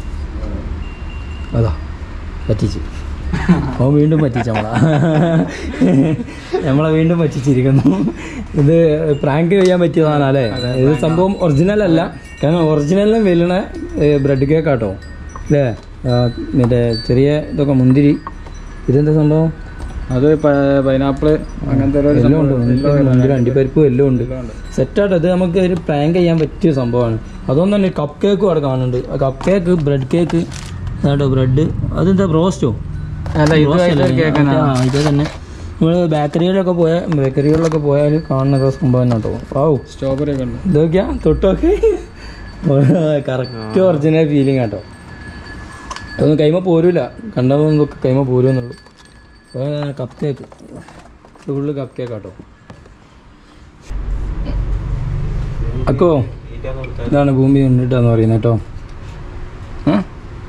അതാ പറ്റിച്ച് അവൻ വീണ്ടും പറ്റിച്ച നമ്മളെ നമ്മളെ വീണ്ടും പറ്റിച്ചിരിക്കുന്നു ഇത് പ്രാങ്ക് ചെയ്യാൻ പറ്റിയതാണ് അല്ലേ ഇത് സംഭവം ഒറിജിനൽ അല്ല കാരണം ഒറിജിനലിലും വെല്ലണ ബ്രെഡ് കേക്കാട്ടോ അല്ലേ ആ, മറ്റേ ചെറിയ ഇതൊക്കെ മുന്തിരി ഇതെന്താ സംഭവം അത് പൈനാപ്പിള് അങ്ങനത്തെ ഓരോ എല്ലാം ഉണ്ട് സംഭവം. എല്ലാം മുന്തിരി വരുന്നുണ്ട്. അണ്ടിപ്പരിപ്പും എല്ലാം ഉണ്ട് എല്ലാം ഉണ്ട്. സെറ്റായിട്ട് ഇത് നമുക്ക് ഒരു പ്രാങ്ക് ചെയ്യാൻ പറ്റിയ സംഭവമാണ് അതുകൊണ്ട് തന്നെ കപ്പ് കേക്കും അവിടെ കാണുന്നുണ്ട് കപ്പ് കേക്ക് ബ്രെഡ് കേക്ക് അതാട്ടോ ബ്രെഡ് അതെന്താ ബ്രോസ്റ്റോ അല്ല ഇത് അതിന്റെ കേക്ക് തന്നെ. ആ ഇത് തന്നെ നമ്മൾ ബേക്കറികളിലൊക്കെ പോയാൽ ബേക്കറികളിലൊക്കെ പോയാൽ കാണുന്ന ഒരു സംഭവം തന്നെ കേട്ടോ വാവു സ്ട്രോബെറി ഒക്കെ ഉണ്ട് ഇതൊക്കെയാ തൊട്ടൊക്കെ കറക്റ്റ് ഒറിജിനൽ ഫീലിംഗ് കേട്ടോ അതൊന്നും കൈമ പോരൂല കണ്ടതൊന്നും കൈമ പോരുമെന്നുള്ളൂ cupcake full cupcake കേട്ടോ അക്കോ ഇതാണ് ഭൂമി ഉണ്ടിട്ടാന്ന് പറയുന്നത് കേട്ടോ ഉം?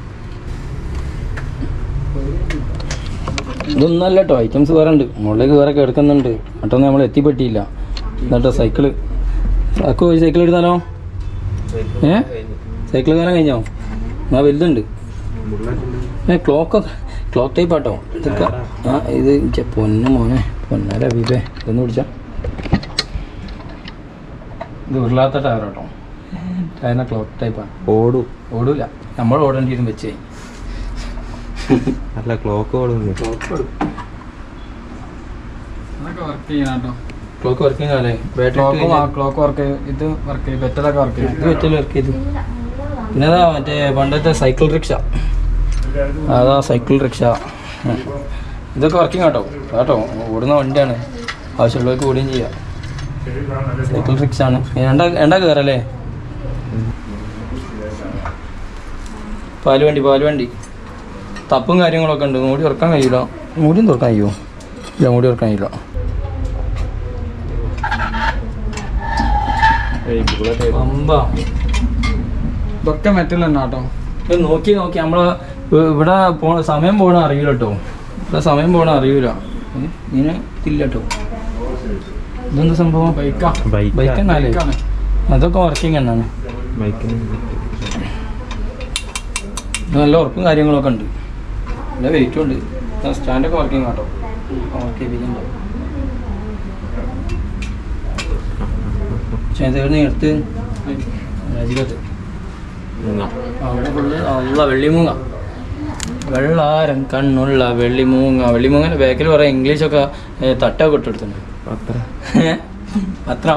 ഇതൊന്നല്ല കേട്ടോ ഐറ്റംസ് വേറെ ഉണ്ട് മുകളിലേക്ക് വേറെ കിടക്കുന്നുണ്ട് മറ്റൊന്നും നമ്മൾ എത്തിപ്പെട്ടിയില്ല എന്നിട്ടോ സൈക്കിള് അക്കോ ഒരു സൈക്കിൾ എടുത്താലോ ഏ സൈക്കിൾ കാലം കഴിഞ്ഞോ ആ വലുതുണ്ട് ഏ ക്ലോക്ക് ക്ലോക്ക് ടൈപ്പ് ആട്ടോ ഇതൊക്കെ ആ ഇത് ഛെ, പൊന്നു മോനെ പൊന്നാല അബീബേ ഇതൊന്ന് പിടിച്ച ഇത് ഉരുളാത്ത ടയർ കേട്ടോ ടയറിന് ക്ലോക്ക് ടൈപ്പാണ് ഓടും ഓടൂല നമ്മൾ ഓടേണ്ടി വരും വെച്ചേ അല്ല ക്ലോക്ക് ഓടുന്നു അതൊക്കെ വർക്ക് ചെയ്യണം കേട്ടോ ക്ലോക്ക് വർക്കിംഗ് ആണല്ലേ ക്ലോക്ക് ബാറ്ററി ക്ലോക്ക് വർക്ക് ഇത് വർക്ക് ചെയ്യും ബെറ്റലൊക്കെ വർക്ക് ഇത് ചെയ്യും വെച്ചല്ലോ വർക്ക് ചെയ്ത് പിന്നെ അതാ മറ്റേ പണ്ടത്തെ സൈക്കിൾ റിക്ഷ അതാ സൈക്കിൾ റിക്ഷ ഉം. ഇതൊക്കെ വർക്കിംഗ് ആട്ടോ കേട്ടോ ഓടുന്ന വണ്ടിയാണ് ആവശ്യമുള്ളവർക്ക് ഓടുകയും ചെയ്യാം സൈക്കിൾ റിക്ഷ ആണ് രണ്ടാ രണ്ടാ കയറല്ലേ പാല് വണ്ടി പാല് വണ്ടി തപ്പും കാര്യങ്ങളൊക്കെ ഉണ്ട് മൂടി തുറക്കാൻ കഴിയില്ല മൂടിയും തുറക്കാൻ കഴിയുമോ ഇല്ല മൂടി തുറക്കാൻ കഴിയില്ല പമ്പ ഇതൊക്കെ മെറ്റൽ തന്നെ കേട്ടോ ഇത് നോക്കി നോക്കി നമ്മള് ഇ- ഇവിടെ പോ സമയം പോണ അറിയൂല കേട്ടോ ഇവിടെ സമയം പോണ അറിയൂല ഏ, ഇങ്ങനെ ഇല്ല കേട്ടോ ഇതെന്താ സംഭവം ബൈക്കാ ബൈക്ക് ബൈക്ക് തന്നെയല്ലേ ബൈക്കാണ് അതൊക്കെ വർക്കിംഗ് തന്നെയാണ് ബൈക്കിന് ഇത് നല്ല ഉറപ്പും കാര്യങ്ങളൊക്കെ ഉണ്ട് നല്ല വെയിറ്റും ഉണ്ട് സ്റ്റാൻഡൊക്കെ വർക്കിംഗ് കേട്ടോ ഓക്കെ ചേതേന്ന് എടുത്ത് രാജികത്ത് അവിടെ ഫുള്ള് നല്ല വെള്ളിമൂങ്ങ വെള്ളാരം കണ്ണുള്ള വെള്ളിമൂങ്ങ വെള്ളിമൂങ്ങൻ്റെ ബാക്കിൽ പറയാം ഇംഗ്ലീഷൊക്കെ ഏ, തട്ടൊക്കെ ഇട്ടെടുത്തിട്ടുണ്ട് അത്ര അത്ര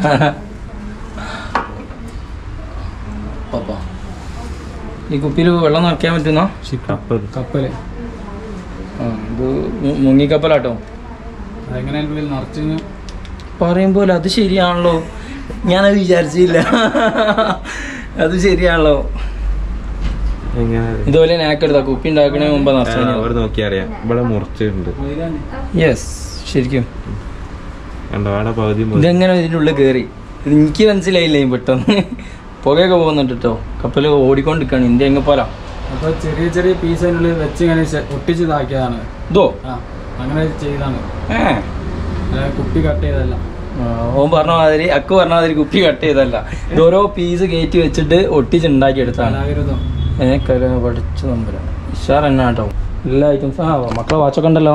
പപ്പ ഈ കുപ്പിയിൽ വെള്ളം നിറയ്ക്കാൻ പറ്റുന്ന കപ്പൽ കപ്പല് ഇത് മു- മുങ്ങിക്കപ്പലാട്ടോ അതെങ്ങനെ അതിനുള്ളിൽ നിറച്ച് പറയുമ്പോൾ അത് ശരിയാണല്ലോ ഞാനത് വിചാരിച്ചില്ല അത് ശരിയാണല്ലോ എങ്ങനെ ഇതുപോലെ നാക്കെടുത്താ കുപ്പി ഉണ്ടാക്കണേ മുമ്പ് ആ, നിറച്ചു അവിടെ നോക്കി അറിയാം ഇവിടെ മുറിച്ചിട്ടുണ്ട് യെസ് ശരിക്കും കണ്ടോ അവിടെ പകുതി മുറി- ഇതെങ്ങനെ ഇതിൻ്റെ ഉള്ളിൽ കയറി ഇത് എനിക്ക് മനസ്സിലായില്ല ഈ പെട്ടെന്ന് പുകയൊക്കെ പോകുന്നുണ്ട് കേട്ടോ കപ്പൽ ഓടിക്കൊണ്ടിരിക്കുകയാണ് ഇന്ത്യ എങ്ങ പോലാ അപ്പൊ ചെറിയ ചെറിയ പീസ് അതിനുള്ളിൽ വെച്ച് ഇങ്ങനെ ശ- ഒട്ടിച്ച് ഇതാക്കിയതാണ് ഇതോ ആ അങ്ങനെ ചെയ്താണ് ഏ അതായത് കുപ്പി കട്ട് ചെയ്തല്ല ആ, ഓൻ പറഞ്ഞ മാതിരി അക്ക് പറഞ്ഞ മാതിരി കുപ്പി കട്ട് ചെയ്തല്ല ഇത് ഓരോ പീസ് കയറ്റി വെച്ചിട്ട് ഒട്ടിച്ചുണ്ടാക്കി എടുത്താണ് കലാവിരുദ്ധം ഏ കല പഠിച്ചു നമ്പരാണ് ഉഷാർ തന്നെ കേട്ടോ എല്ലാ ഐറ്റംസും ആ മക്കളെ വാച്ചൊക്കെ ഉണ്ടല്ലോ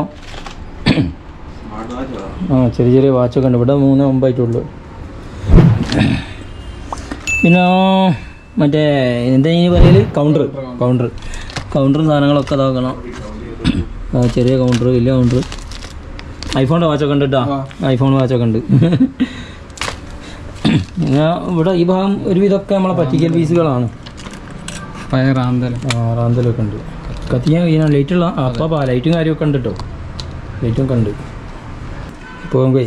ആ ചെറിയ ചെറിയ വാച്ചൊക്കെ ഉണ്ട് ഇവിടെ മൂന്ന് ഒമ്പായിട്ടുള്ളൂ പിന്നെ മറ്റേ എന്താ ഇനി പറയല് കൗണ്ടർ കൗണ്ടർ കൗണ്ടറും സാധനങ്ങളൊക്കെ ഇതാക്കണം ആ, ചെറിയ കൗണ്ടർ വലിയ കൗണ്ടർ ഐഫോണിൻ്റെ വാച്ചൊക്കെ ഉണ്ട് കേട്ടോ ഐഫോൺ വാച്ചൊക്കെ ഉണ്ട് പിന്നെ ഇവിടെ ഈ ഭാഗം ഒരുവിധമൊക്കെ നമ്മളെ പറ്റിക്കൽ പീസുകളാണ് പഴയ റാന്തൽ ആ റാന്തലൊക്കെ ഉണ്ട് കത്തിക്കാൻ കഴിയണം ലൈറ്റുള്ള ആ അപ്പം ലൈറ്റും കാര്യമൊക്കെ ഉണ്ട് കേട്ടോ ലൈറ്റും ഒക്കെ ഉണ്ട് പോകാൻ പോയി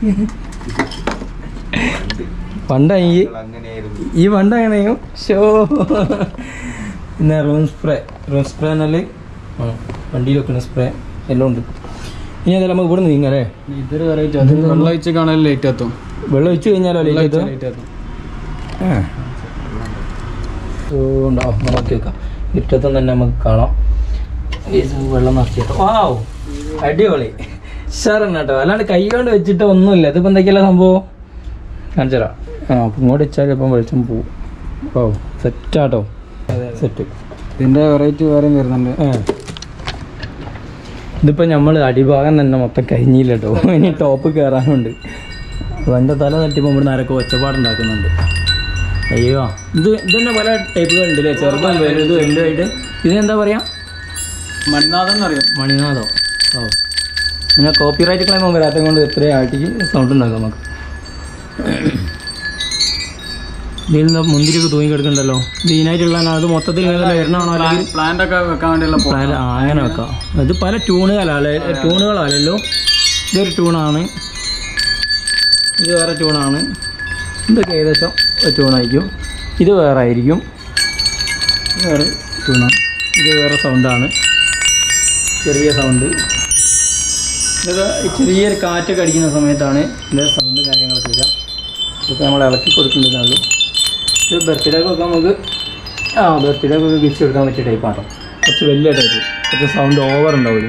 പണ്ടായി ഈ പണ്ട് എങ്ങനെയും ഷോ പിന്നെ റൂം സ്പ്രേ റൂം സ്പ്രേ എന്നാൽ ആ വണ്ടിയിൽ വെക്കുന്ന സ്പ്രേ എല്ലാം ഉണ്ട് ഇനി അതെല്ലാം നമുക്ക് ഇവിടെ നീങ്ങാം അല്ലേ ഇതൊരു വെറൈറ്റി അത് വെള്ളം ഒഴിച്ച് കാണാൻ ലേറ്റ് എത്തും വെള്ളം ഒഴിച്ച് കഴിഞ്ഞാലോ വെള്ളം ലൈറ്റ് ഒഴിച്ച് ലേറ്റ് എത്തും ഉണ്ടാവും നമുക്ക് വെക്കാം ഇറ്റത്തും തന്നെ നമുക്ക് കാണാം ഇത് വെള്ളം നിറച്ചിട്ടോ വാവ് അടിപൊളി ഉഷാറന്നെ കേട്ടോ അല്ലാണ്ട് കൈ കൊണ്ട് വെച്ചിട്ട് ഒന്നുമില്ല ഇതിപ്പോൾ എന്തൊക്കെയല്ല സംഭവം കാണിച്ചരാ ആ അപ്പം ഇങ്ങോട്ട് വെച്ചാൽ ഇപ്പം വെളിച്ചം പോവും ഓ സെറ്റാട്ടോ സെറ്റ് ഇതിന്റെ വെറൈറ്റി വേറെയും വരുന്നുണ്ട് ഇതിപ്പോൾ നമ്മൾ അടിഭാഗം തന്നെ മൊത്തം കഴിഞ്ഞില്ല കേട്ടോ ഇനി ടോപ്പ് കയറാനുണ്ട് അപ്പോൾ എൻ്റെ തല തട്ടിപ്പോൾ ഇവിടെ ആരൊക്കെ ഒച്ചപ്പാടുണ്ടാക്കുന്നുണ്ട് അയ്യോ ഇത് ഇതന്നെ പല ടൈപ്പുകളുണ്ട് അല്ലേ ചെറുതും വലുതും വലുതായിട്ട് ഇതിനെന്താ പറയാ മണിനാഥൻ എന്നറിയാം മണിനാഥോ ഓ പിന്നെ കോപ്പി റൈറ്റ് ക്ലെയിം വരാത്ത കൊണ്ട് എത്ര ആട്ടിക്ക് സൗണ്ട് ഉണ്ടാക്കാം നമുക്ക് ഇതിൽ നിന്ന് മുന്തിരിയൊക്കെ തൂങ്ങി കിടക്കണ്ടല്ലോ ഇത് ഇതിനായിട്ടുള്ള അത് മൊത്തത്തിൽ ഇങ്ങനെ വരണാണോ അല്ലെങ്കിൽ പ്ലാന്റ് ഒക്കെ വെക്കാൻ വേണ്ടിയുള്ള പോ- പ്ലാൻ ആ, അങ്ങനെ വെക്കാം ഇത് പല ട്യൂണുകളല്ലേ ട്യൂണുകളല്ലല്ലോ ഇതൊരു ട്യൂണാണ് ഇത് വേറെ ട്യൂണാണ് ഇതൊക്കെ ഏകദേശം ഒരു ട്യൂണായിരിക്കും ഇത് വേറെ ആയിരിക്കും വേറെ ട്യൂണ ഇത് വേറെ സൗണ്ടാണ് ചെറിയ സൗണ്ട് ഇതൊക്കെ ഈ ചെറിയൊരു കാറ്റൊക്കെ അടിക്കുന്ന സമയത്താണ് ഇതിൻ്റെ സൗണ്ട് കാര്യങ്ങളൊക്കെ വരിക ഇതൊക്കെ നമ്മൾ ഇളക്കി കൊടുക്കേണ്ടതാണ് ഇത് ബർത്ത്ഡേക്കൊക്കെ നമുക്ക് ആ ബർത്ത്ഡേക്കൊക്കെ ഗിഫ്റ്റ് കൊടുക്കാൻ പറ്റിയ ടൈപ്പാണ് കുറച്ച് വലിയ ടൈപ്പ് കുറച്ച് സൗണ്ട് ഓവർ ഉണ്ടാവില്ല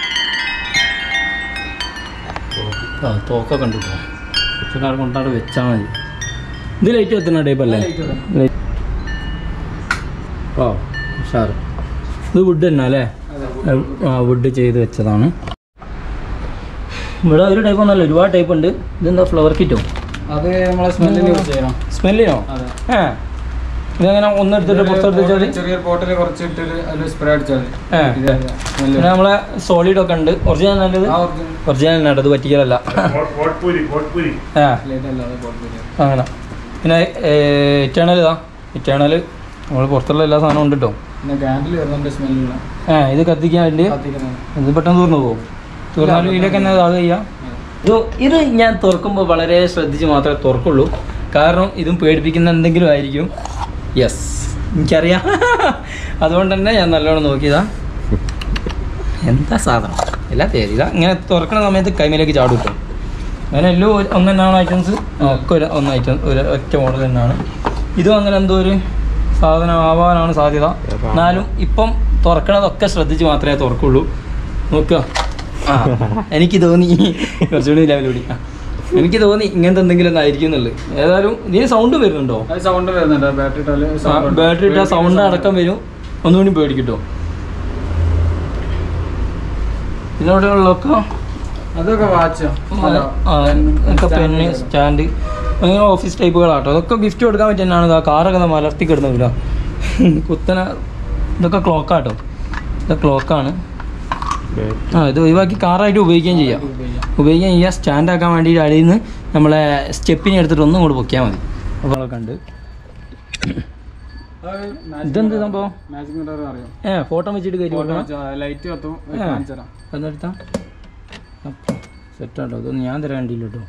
ആ തോക്കൊക്കെ ഉണ്ട് കേട്ടോ കുറച്ച് കാലം കൊണ്ടാട് വെച്ചാൽ മതി ഇത് ലൈറ്റ് എത്തുന്ന ടൈപ്പ് അല്ലേ ലൈറ്റ് ഓ ഉഷാറ് ഇത് വുഡ് തന്നെ അല്ലേ ആ വുഡ് ചെയ്ത് വെച്ചതാണ് ഇവിടെ ഒരു ടൈപ്പ് ഒന്നല്ല ഒരുപാട് ടൈപ്പ് ഉണ്ട് ഇതെന്താ ഫ്ലവർ കിറ്റോ അത് നമ്മളെ സ്മെല്ലിന് യൂസ് ചെയ്യണം സ്മെല്ലിനോ അതെ ഏ ഇതെങ്ങനെ ഒന്നെടുത്തിട്ട് പുറത്തെടുത്ത് വെച്ചാൽ ചെറിയൊരു പോട്ടിൽ കുറച്ച് ഇട്ടിട്ട് അതിൽ സ്പ്രേ അടിച്ചാൽ മതി ഏ ഇത് സ്മെല്ല് പിന്നെ നമ്മളെ സോളിഡ് ഒക്കെ ഉണ്ട് ഒറിജിനൽ നല്ലത് ആ ഒറിജിനൽ ഒറിജിനൽ തന്നെ അത് പറ്റിക്കലല്ല കോട്ട്പൂരി കോട്ട്പൂരി ഏ ലൈറ്റ് അല്ലാതെ പോട്ടിൽ അങ്ങനെ പിന്നെ ഇറ്റേണൽ ഇതാ ഇറ്റേണൽ നമ്മൾ പുറത്തുള്ള എല്ലാ സാധനവും ഉണ്ട് കേട്ടോ പിന്നെ ക്യാൻഡിൽ വരുന്നുണ്ട് സ്മെല്ലുള്ള ഏ ഇത് കത്തിക്കാൻ വേണ്ടി കത്തിക്കുന്നത് ഇത് പെട്ടെന്ന് തീർന്നു പോകും തീർന്നാലും ഇതിലേക്ക് തന്നെ അത് ചെയ്യാം ഇത് ഇത് ഞാൻ തുറക്കുമ്പോൾ വളരെ ശ്രദ്ധിച്ച് മാത്രമേ തുറക്കുള്ളൂ കാരണം ഇതും പേടിപ്പിക്കുന്ന എന്തെങ്കിലും ആയിരിക്കും യെസ് എനിക്കറിയാം അതുകൊണ്ട് തന്നെ ഞാൻ നല്ലോണം നോക്കിയതാ എന്താ സാധനം എല്ലാ പേര് ഇതാ ഇങ്ങനെ തുറക്കുന്ന സമയത്ത് കൈമേലേക്ക് ചാടും കിട്ടും അങ്ങനെ എല്ലാം ഒരു- ഒന്ന് തന്നെയാണ് ഐറ്റംസ് ഒക്കെ ഒരു ഒന്ന് ഐറ്റം ഒരു ഒറ്റ മോഡൽ തന്നെയാണ് ഇതും അങ്ങനെ എന്തോ ഒരു സാധനം ആവാനാണ് സാധ്യത എന്നാലും ഇപ്പം തുറക്കണതൊക്കെ ശ്രദ്ധിച്ച് മാത്രമേ തുറക്കുള്ളൂ നോക്കുക ആ എനിക്ക് തോന്നി കുറച്ചുകൂടി ലെവൽ കൂടി ആ. എനിക്ക് തോന്നി ഇങ്ങനത്തെ എന്തെങ്കിലും ഒന്ന് ആയിരിക്കും എന്നുള്ളത് ഏതായാലും ഇതിന് സൗണ്ട് വരുന്നുണ്ടോ അത് സൗണ്ട് വരുന്നുണ്ട് ബാറ്ററി ഇട്ടാല് sound ഉണ്ട്. ബാറ്ററി ഇട്ടാൽ സൗണ്ട് അടക്കം വരും ഒന്നുകൂടി പേടിക്കിട്ടോ പിന്നെ ഇവിടെ ഉള്ളതൊക്കെ അതൊക്കെ വാച്ച് ഒക്കെ പെന്ന് സ്റ്റാൻഡ് അങ്ങനെ ഓഫീസ് ടൈപ്പുകളാട്ടോ അതൊക്കെ ഗിഫ്റ്റ് കൊടുക്കാൻ പറ്റുന്നതാണ് ഇതാ കാറൊക്കെ ദാ മലർത്തി കിടന്നില്ല കുത്തന ഇതൊക്കെ ക്ലോക്കാട്ടോ ഇത് ക്ലോക്കാണ് ആ ഇത് ഒഴിവാക്കി കാറായിട്ട് ഉപയോഗിക്കുകയും ചെയ്യാം ഉപയോഗിക്കുകയും ചെയ്യാം സ്റ്റാൻഡ് ആക്കാൻ വേണ്ടിയിട്ട് അടിയിൽ നിന്ന് നമ്മളെ സ്റ്റെപ്പിനെ എടുത്തിട്ട് ഒന്നും കൂടെ പൊക്കിയാൽ മതി അപ്പോൾ അതൊക്കെ ഉണ്ട് ഇതെന്ത് സംഭവം മാജിക് മിറർ അറിയാം ഏ ഫോട്ടോ വെച്ചിട്ട് കയറ്റി കൊടുക്കണം ലൈറ്റ് കത്തും ആ. കാണിച്ചു തരാം എന്നെടുത്താ അപ്പം സെറ്റാട്ടോ ഇതൊന്നും ഞാൻ തരാൻ വേണ്ടിയില്ല കേട്ടോ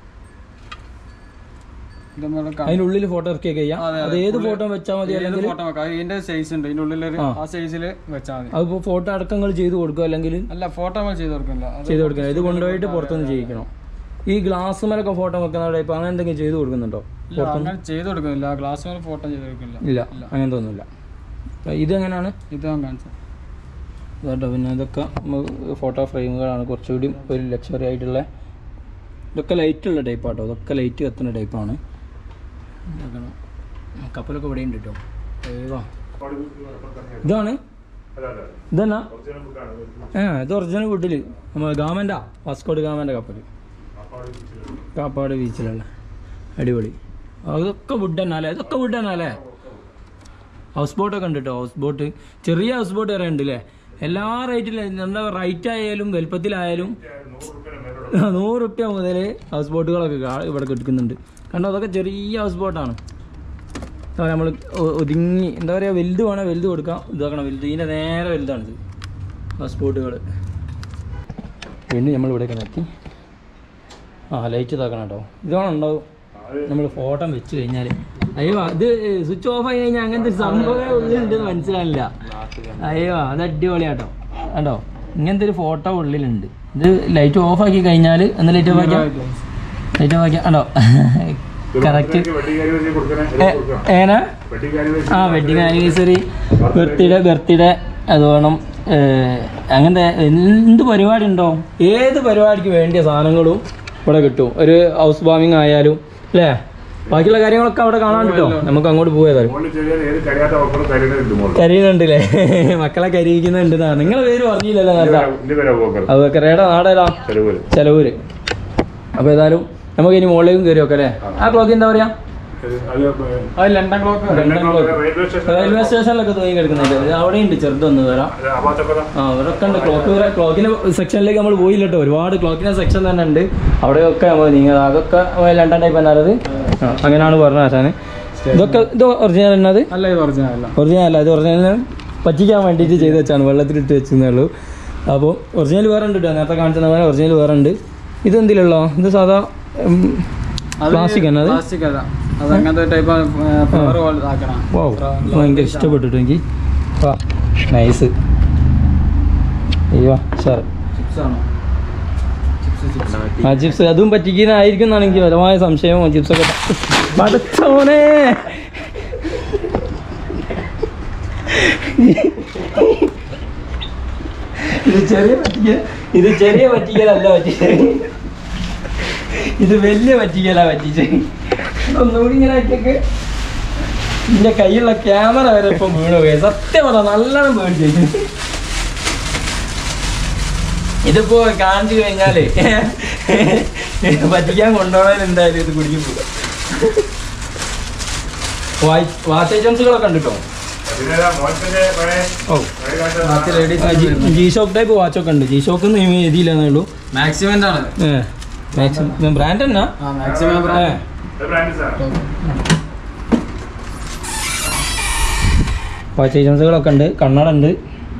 ഇത് നമ്മള് കാ- അതിനുള്ളിൽ ഫോട്ടോ ഇറക്കിയൊക്കെ ചെയ്യാം അതെ, അത് അതെ. ഏത് ഉള്ളിൽ- ഫോട്ടോ വെച്ചാൽ മതി ഏത് അല്ലെങ്കിൽ ഫോട്ടോ വെക്കാം ഇതിന്റെ സൈസ് ഉണ്ട് ഇതിന്റെ ഉള്ളിലൊരു ആ. ആ സൈസിൽ വെച്ചാൽ മതി അതിപ്പോൾ ഫോട്ടോ അടക്കങ്ങൾ ചെയ്ത് കൊടുക്കുക അല്ലെങ്കിൽ അല്ല ഫോട്ടോ നമ്മൾ ചെയ്ത് കൊടുക്കില്ല അത് ചെയ്ത് കൊടുക്കണം ഇത് കൊണ്ടുപോയിട്ട് പുറത്തുനിന്ന് ചെയ്യിക്കണം ഈ ഗ്ലാസ് മേലൊക്കെ ഫോട്ടോ വെക്കുന്ന ടൈപ്പ് അങ്ങനെ എന്തെങ്കിലും ചെയ്ത് കൊടുക്കുന്നുണ്ടോ ഇല്ല അങ്ങനെ ചെയ്ത് കൊടുക്കുന്നില്ല ഗ്ലാസ് മേലെ ഫോട്ടോ ചെയ്ത് കൊടുക്കില്ല ഇല്ല അങ്ങനത്തെ ഒന്നുമില്ല അപ്പൊ ഇത് എങ്ങനെയാണ് ഇത് ഞാൻ കാണിച്ചു കേട്ടോ പിന്നെ ഇതൊക്കെ ഫോട്ടോ ഫ്രെയിമുകളാണ് കുറച്ചുകൂടി ഒരു ലക്ഷറി ആയിട്ടുള്ള ഇതൊക്കെ ലൈറ്റുള്ള ടൈപ്പാട്ടോ ഇതൊക്കെ ലൈറ്റ് കത്തുന്ന ടൈപ്പാണ് ഇതാക്കണം. കപ്പലൊക്കെ ഇവിടെ ഉണ്ട് കേട്ടോ ഏവാ ഇതാണ് ഇതെന്നാ ഏ ഇത് ഒറിജിനൽ വുഡിൽ നമ്മൾ ഗാമൻ്റെ വാസ്കോഡ് ഗാമൻ്റെ കപ്പൽ കാപ്പാട് ബീച്ചിലുള്ള അടിപൊളി അതൊക്കെ വുഡ് തന്നെ അല്ലേ ഇതൊക്കെ വുഡ് തന്നെ അല്ലേ ഹൗസ് ബോട്ടൊക്കെ ഉണ്ട് കേട്ടോ ഹൗസ് ബോട്ട് ചെറിയ ഹൗസ് ബോട്ട് വരെ ഉണ്ട് അല്ലേ എല്ലാ റേറ്റിലും എന്താ റൈറ്റ് ആയാലും വലുപ്പത്തിലായാലും നൂറ് റുപ്യ മുതൽ ഹൗസ് ബോട്ടുകളൊക്കെ കാ- ഇവിടെ കിടക്കുന്നുണ്ട് കണ്ടോ അതൊക്കെ ചെറിയ ഹൗസ് ബോട്ടാണ് നമ്മൾ ഒതുങ്ങി എന്താ പറയുക വലുത് വേണേൽ വലുത് കൊടുക്കാം ഇതാക്കണം വലുത് ഇതിൻ്റെ നേരെ വലുതാണിത് ഹൗസ് ബോട്ടുകൾ പിന്നെ നമ്മൾ ഇവിടെയൊക്കെ നിർത്തി ആ ലൈറ്റ് ഇതാക്കണം കേട്ടോ ഇതാണ് ഉണ്ടാവും നമ്മൾ ഫോട്ടോ വെച്ച് കഴിഞ്ഞാൽ അയ്യോ ഇത് സ്വിച്ച് ഓഫ് ആയി കഴിഞ്ഞാൽ അങ്ങനത്തെ ഒരു സംഭവമേ ഉള്ളിലുണ്ടെന്ന് മനസ്സിലാവില്ല അയ്യോ അത് അടിപൊളിയാട്ടോ കണ്ടോ ഇങ്ങനത്തെ ഒരു ഫോട്ടോ ഉള്ളിലുണ്ട് ഇത് ലൈറ്റ് ഓഫ് ആക്കി കഴിഞ്ഞാൽ എന്ന് ലൈറ്റ് ഓഫ് ആക്കിയാൽ ലൈറ്റ് ഓഫ് ആക്കിയാൽ കണ്ടോ കറക്റ്റ് വെട്ടിക്കാരി വെച്ച് കൊടുക്കണേ അത് കൊടുക്കണം ഏനാ വെട്ടിക്കാരി വെച്ച് ആ വെഡിങ് ആനിവേഴ്സറി ബർത്ത്ഡേ ബർത്ത്ഡേ അത് വേണം ഏഹ്, അങ്ങനത്തെ എന്ത് പരിപാടി ഉണ്ടോ ഏത് പരിപാടിക്ക് വേണ്ടിയ സാധനങ്ങളും ഇവിടെ കിട്ടും ഒരു ഹൗസ് വാമിങ് ആയാലും അല്ലേ ബാക്കിയുള്ള കാര്യങ്ങളൊക്കെ അവിടെ കാണാൻ കിട്ടോ നമുക്ക് അങ്ങോട്ട് പോയതാലും മോളിൽ ചെറിയ ഏത് കഴിയാത്ത മക്കളും കരുതുന്നുണ്ട് മോള് കരയുന്നുണ്ടല്ലേ മക്കളെ കരയിക്കുന്നുണ്ട് നിങ്ങളെ പേര് പറഞ്ഞില്ലല്ലോ നേരത്തെ എന്റെ പേരാ പോക്കർ അത് കരയുടെ നാടേതാ ചെലവ് ചെലവൂര് അപ്പോൾ ഏതായാലും നമുക്ക് ഇനി മുകളിലേക്കും കയറി നോക്കാം അല്ലേ ആ ക്ലോക്ക് എന്താ പറയാ അത് അത് London clock railway station railway സ്റ്റേഷനിലൊക്കെ തൂങ്ങി കിടക്കുന്നുണ്ട് ഇത് അവിടെയുണ്ട് ചെറുതൊന്ന് വരാം അത് അപാച്ചക്കഥ ആ അവരൊക്കെ ഉണ്ട് ക്ലോക്ക് വരെ ക്ലോക്കിന്റെ സെക്ഷനിലേക്ക് നമ്മൾ പോയില്ല കേട്ടോ ഒരുപാട് ക്ലോക്കിന്റെ സെക്ഷൻ തന്നെ ഉണ്ട് അവിടെയൊക്കെ നമ്മൾ നീങ്ങ അതൊക്കെ ലണ്ടൻ ടൈപ്പ് തന്നെ അത് ആ, അങ്ങനെയാണ് പറഞ്ഞത് ആശാന് ഇതൊക്കെ ഇത് ഒറിജിനൽ തന്നെ അത് അല്ല ഇത് ഒറിജിനൽ അല്ല ഒറിജിനൽ അല്ല ഇത് ഒറിജിനൽ പറ്റിക്കാൻ വേണ്ടിയിട്ട് ചെയ്ത് വെച്ചാണ് വെള്ളത്തിലിട്ട് വെച്ചെന്നേ ഉള്ളൂ അപ്പോൾ ഒറിജിനൽ വേറെ ഉണ്ട് കേട്ടോ നേരത്തെ കാണിച്ചത് പോലെ ഒറിജിനൽ വേറെ ഉണ്ട് ഇത് എന്തിലുള്ളോ ഇത് സാധാ പ്ലാസ്റ്റിക് തന്നെ അത് പ്ലാസ്റ്റിക് അല്ല അത് അങ്ങനത്തെ ടൈപ്പ് ഫ്ലവർ പോലെ ആക്കണം വൗ ഭയങ്കര ഇഷ്ടപ്പെട്ടിട്ട് എനിക്ക് വാ നൈസ് അയ്യോ സാർ ചിപ്സ് ആണോ ചിപ്സ് ചിപ്സ് ആ ചിപ്സ് അതും പറ്റിക്കുന്നതായിരിക്കും എന്നാണ് എനിക്ക് ബലമായ സംശയം ചിപ്സ് ഒക്കെ പടച്ചോനെ ഇത് ചെറിയ പറ്റിക്കൽ ഇത് ചെറിയ പറ്റിക്കലല്ല പറ്റിച്ചത് ഇത് വലിയ പറ്റിക്കലാ പറ്റിച്ചത് ഒന്നുകൂടി ഇങ്ങനെ ആക്കിയൊക്കെ എന്റെ കയ്യിലുള്ള ക്യാമറ വരെ ഇപ്പം വീണ് പോയി സത്യം പറ നല്ലോണം പേടിച്ചു ഇതിപ്പോ കാണിച്ചു കഴിഞ്ഞാല് പറ്റിക്കാൻ കൊണ്ടുപോകാൻ എന്തായാലും ഇത് കുടിക്കും വാച്ച് ഐറ്റംസുകളൊക്കെ ഉണ്ട് കേട്ടോ അതിനേതാ മോശത്തിന്റെ പഴയ ഓ പഴയ കാലത്ത് ലേഡീസ് ജി ഷോക്ക് ടൈപ്പ് വാച്ചൊക്കെ ഉണ്ട് ജി ഷോക്ക് എഴുതിയില്ലെന്നേ ഉള്ളൂ മാക്സിമം ആണ് മാക്സിമം ബ്രാൻഡ് എന്നാ ആ മാക്സിമം ഏ. ഇത് ബ്രാൻഡ് സാർ വാച്ച് ഐറ്റംസുകളൊക്കെ ഉണ്ട് കണ്ണട ഉണ്ട്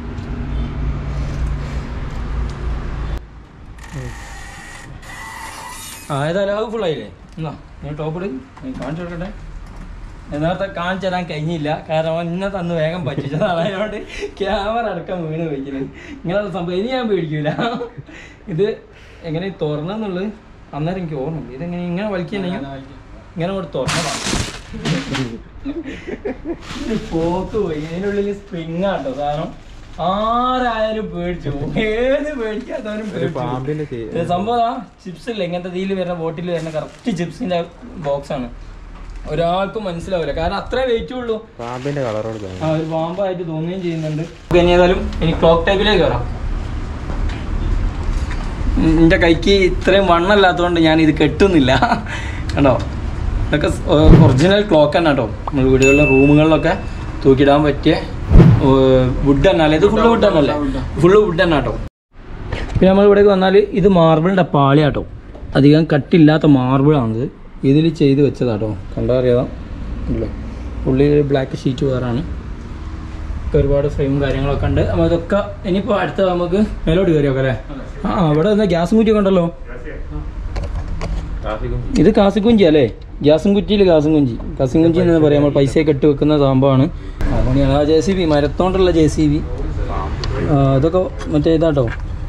ആ ഏതായാലും അത് ഫുൾ ആയില്ലേ എന്നാ നീ ടോപ്പ് ഇട് നീ കാണിച്ചു കൊടുക്കട്ടെ നേരത്തെ കാണിച്ചു തരാൻ കഴിഞ്ഞില്ല കാരണം അവൻ ഇന്നെ തന്ന് വേഗം പറ്റിച്ചതാണ് അതിനോട് ക്യാമറ അടക്കം വീണ് വയ്ക്കുന്നത് ഇങ്ങനെയുള്ള സംഭവം ഇനി ഞാൻ പേടിക്കൂല ഇത് എങ്ങനെ തുറന്നെന്നുള്ളത് അന്നേരം എനിക്ക് ഓർമ്മ ഇതെങ്ങനെ ഇങ്ങനെ വലിക്കുന്നെങ്കിൽ ഇങ്ങനെ കൂടെ തുറന്നതാണ് ഇത് പോക്ക് പോയി ഇതിനുള്ളിൽ സ്പ്രിങ് ആട്ടോ സാധനം ആരായാലും പേടിച്ചു പോകും. ഏത് പേടിക്കാത്തവരും പേടിച്ചു പോകും. പാമ്പിന്റെ ചെ- ഇത് സംഭവം ചിപ്സ് ഇല്ല ഇങ്ങനത്തെ ഇതിൽ വരുന്ന ബോട്ടിൽ വരുന്ന കറക്റ്റ് ചിപ്സിന്റെ ബോക്സ് ആണ് ഒരാൾക്കും മനസ്സിലാവില്ല കാരണം അത്രേ വെയിറ്റ് ഉള്ളൂ പാമ്പിന്റെ കളറോട് ആ ഒരു പാമ്പായിട്ട് തോന്നുകയും ചെയ്യുന്നുണ്ട് നമുക്ക് ഇനി ഏതായാലും ഇനി ക്ലോക്ക് ടൈപ്പിലേക്ക് വരാം എൻ്റെ കൈക്ക് ഇത്രയും വണ്ണല്ലാത്തതുകൊണ്ട് ഞാൻ ഇത് കെട്ടുന്നില്ല കണ്ടോ ഇതൊക്കെ ഒറിജിനൽ ക്ലോക്ക് തന്നെ കേട്ടോ നമ്മൾ വീടുകളിലെ റൂമുകളിലൊക്കെ തൂക്കിയിടാൻ പറ്റിയ വുഡ് തന്നെ അല്ലേ ഇത് ഫുള്ള് വുഡ് തന്നെ അല്ലേ ഫുള്ള് വുഡ് തന്നെ കേട്ടോ പിന്നെ നമ്മൾ ഇവിടേക്ക് വന്നാൽ ഇത് മാർബിളിൻ്റെ പാളിയാട്ടോ അധികം കട്ടില്ലാത്ത മാർബിളാണിത് ഇതിൽ ചെയ്ത് വെച്ചതാട്ടോ കണ്ടാൽ അറിയാം ഇല്ലേ ഉള്ളിൽ ബ്ലാക്ക് ഷീറ്റ് വേറാണ് ഒക്കെ ഒരുപാട് ഫ്രെയിമും കാര്യങ്ങളൊക്കെ ഉണ്ട് അപ്പോൾ ഇതൊക്കെ ഇനിയിപ്പോൾ അടുത്ത നമുക്ക് മേലോട്ട് കയറി നോക്കാം അല്ലേ ആ അവിടെ എന്താ ഗ്യാസും കുറ്റിയൊക്കെ ഉണ്ടല്ലോ ഇത് കാസിക്കുഞ്ചി അല്ലേ ഗ്യാസും കുറ്റിയിൽ കാസും കുഞ്ചി കാസും കുഞ്ചി എന്ന് പറയാം നമ്മൾ പൈസയൊക്കെ ഇട്ട് വെക്കുന്ന സംഭവമാണ് അതുകൊണ്ടാണ് ആ ജെ സി ബി മരത്തോണ്ടുള്ള ജെ സി ബി ഇതൊക്കെ മറ്റേ ഇതാട്ടോ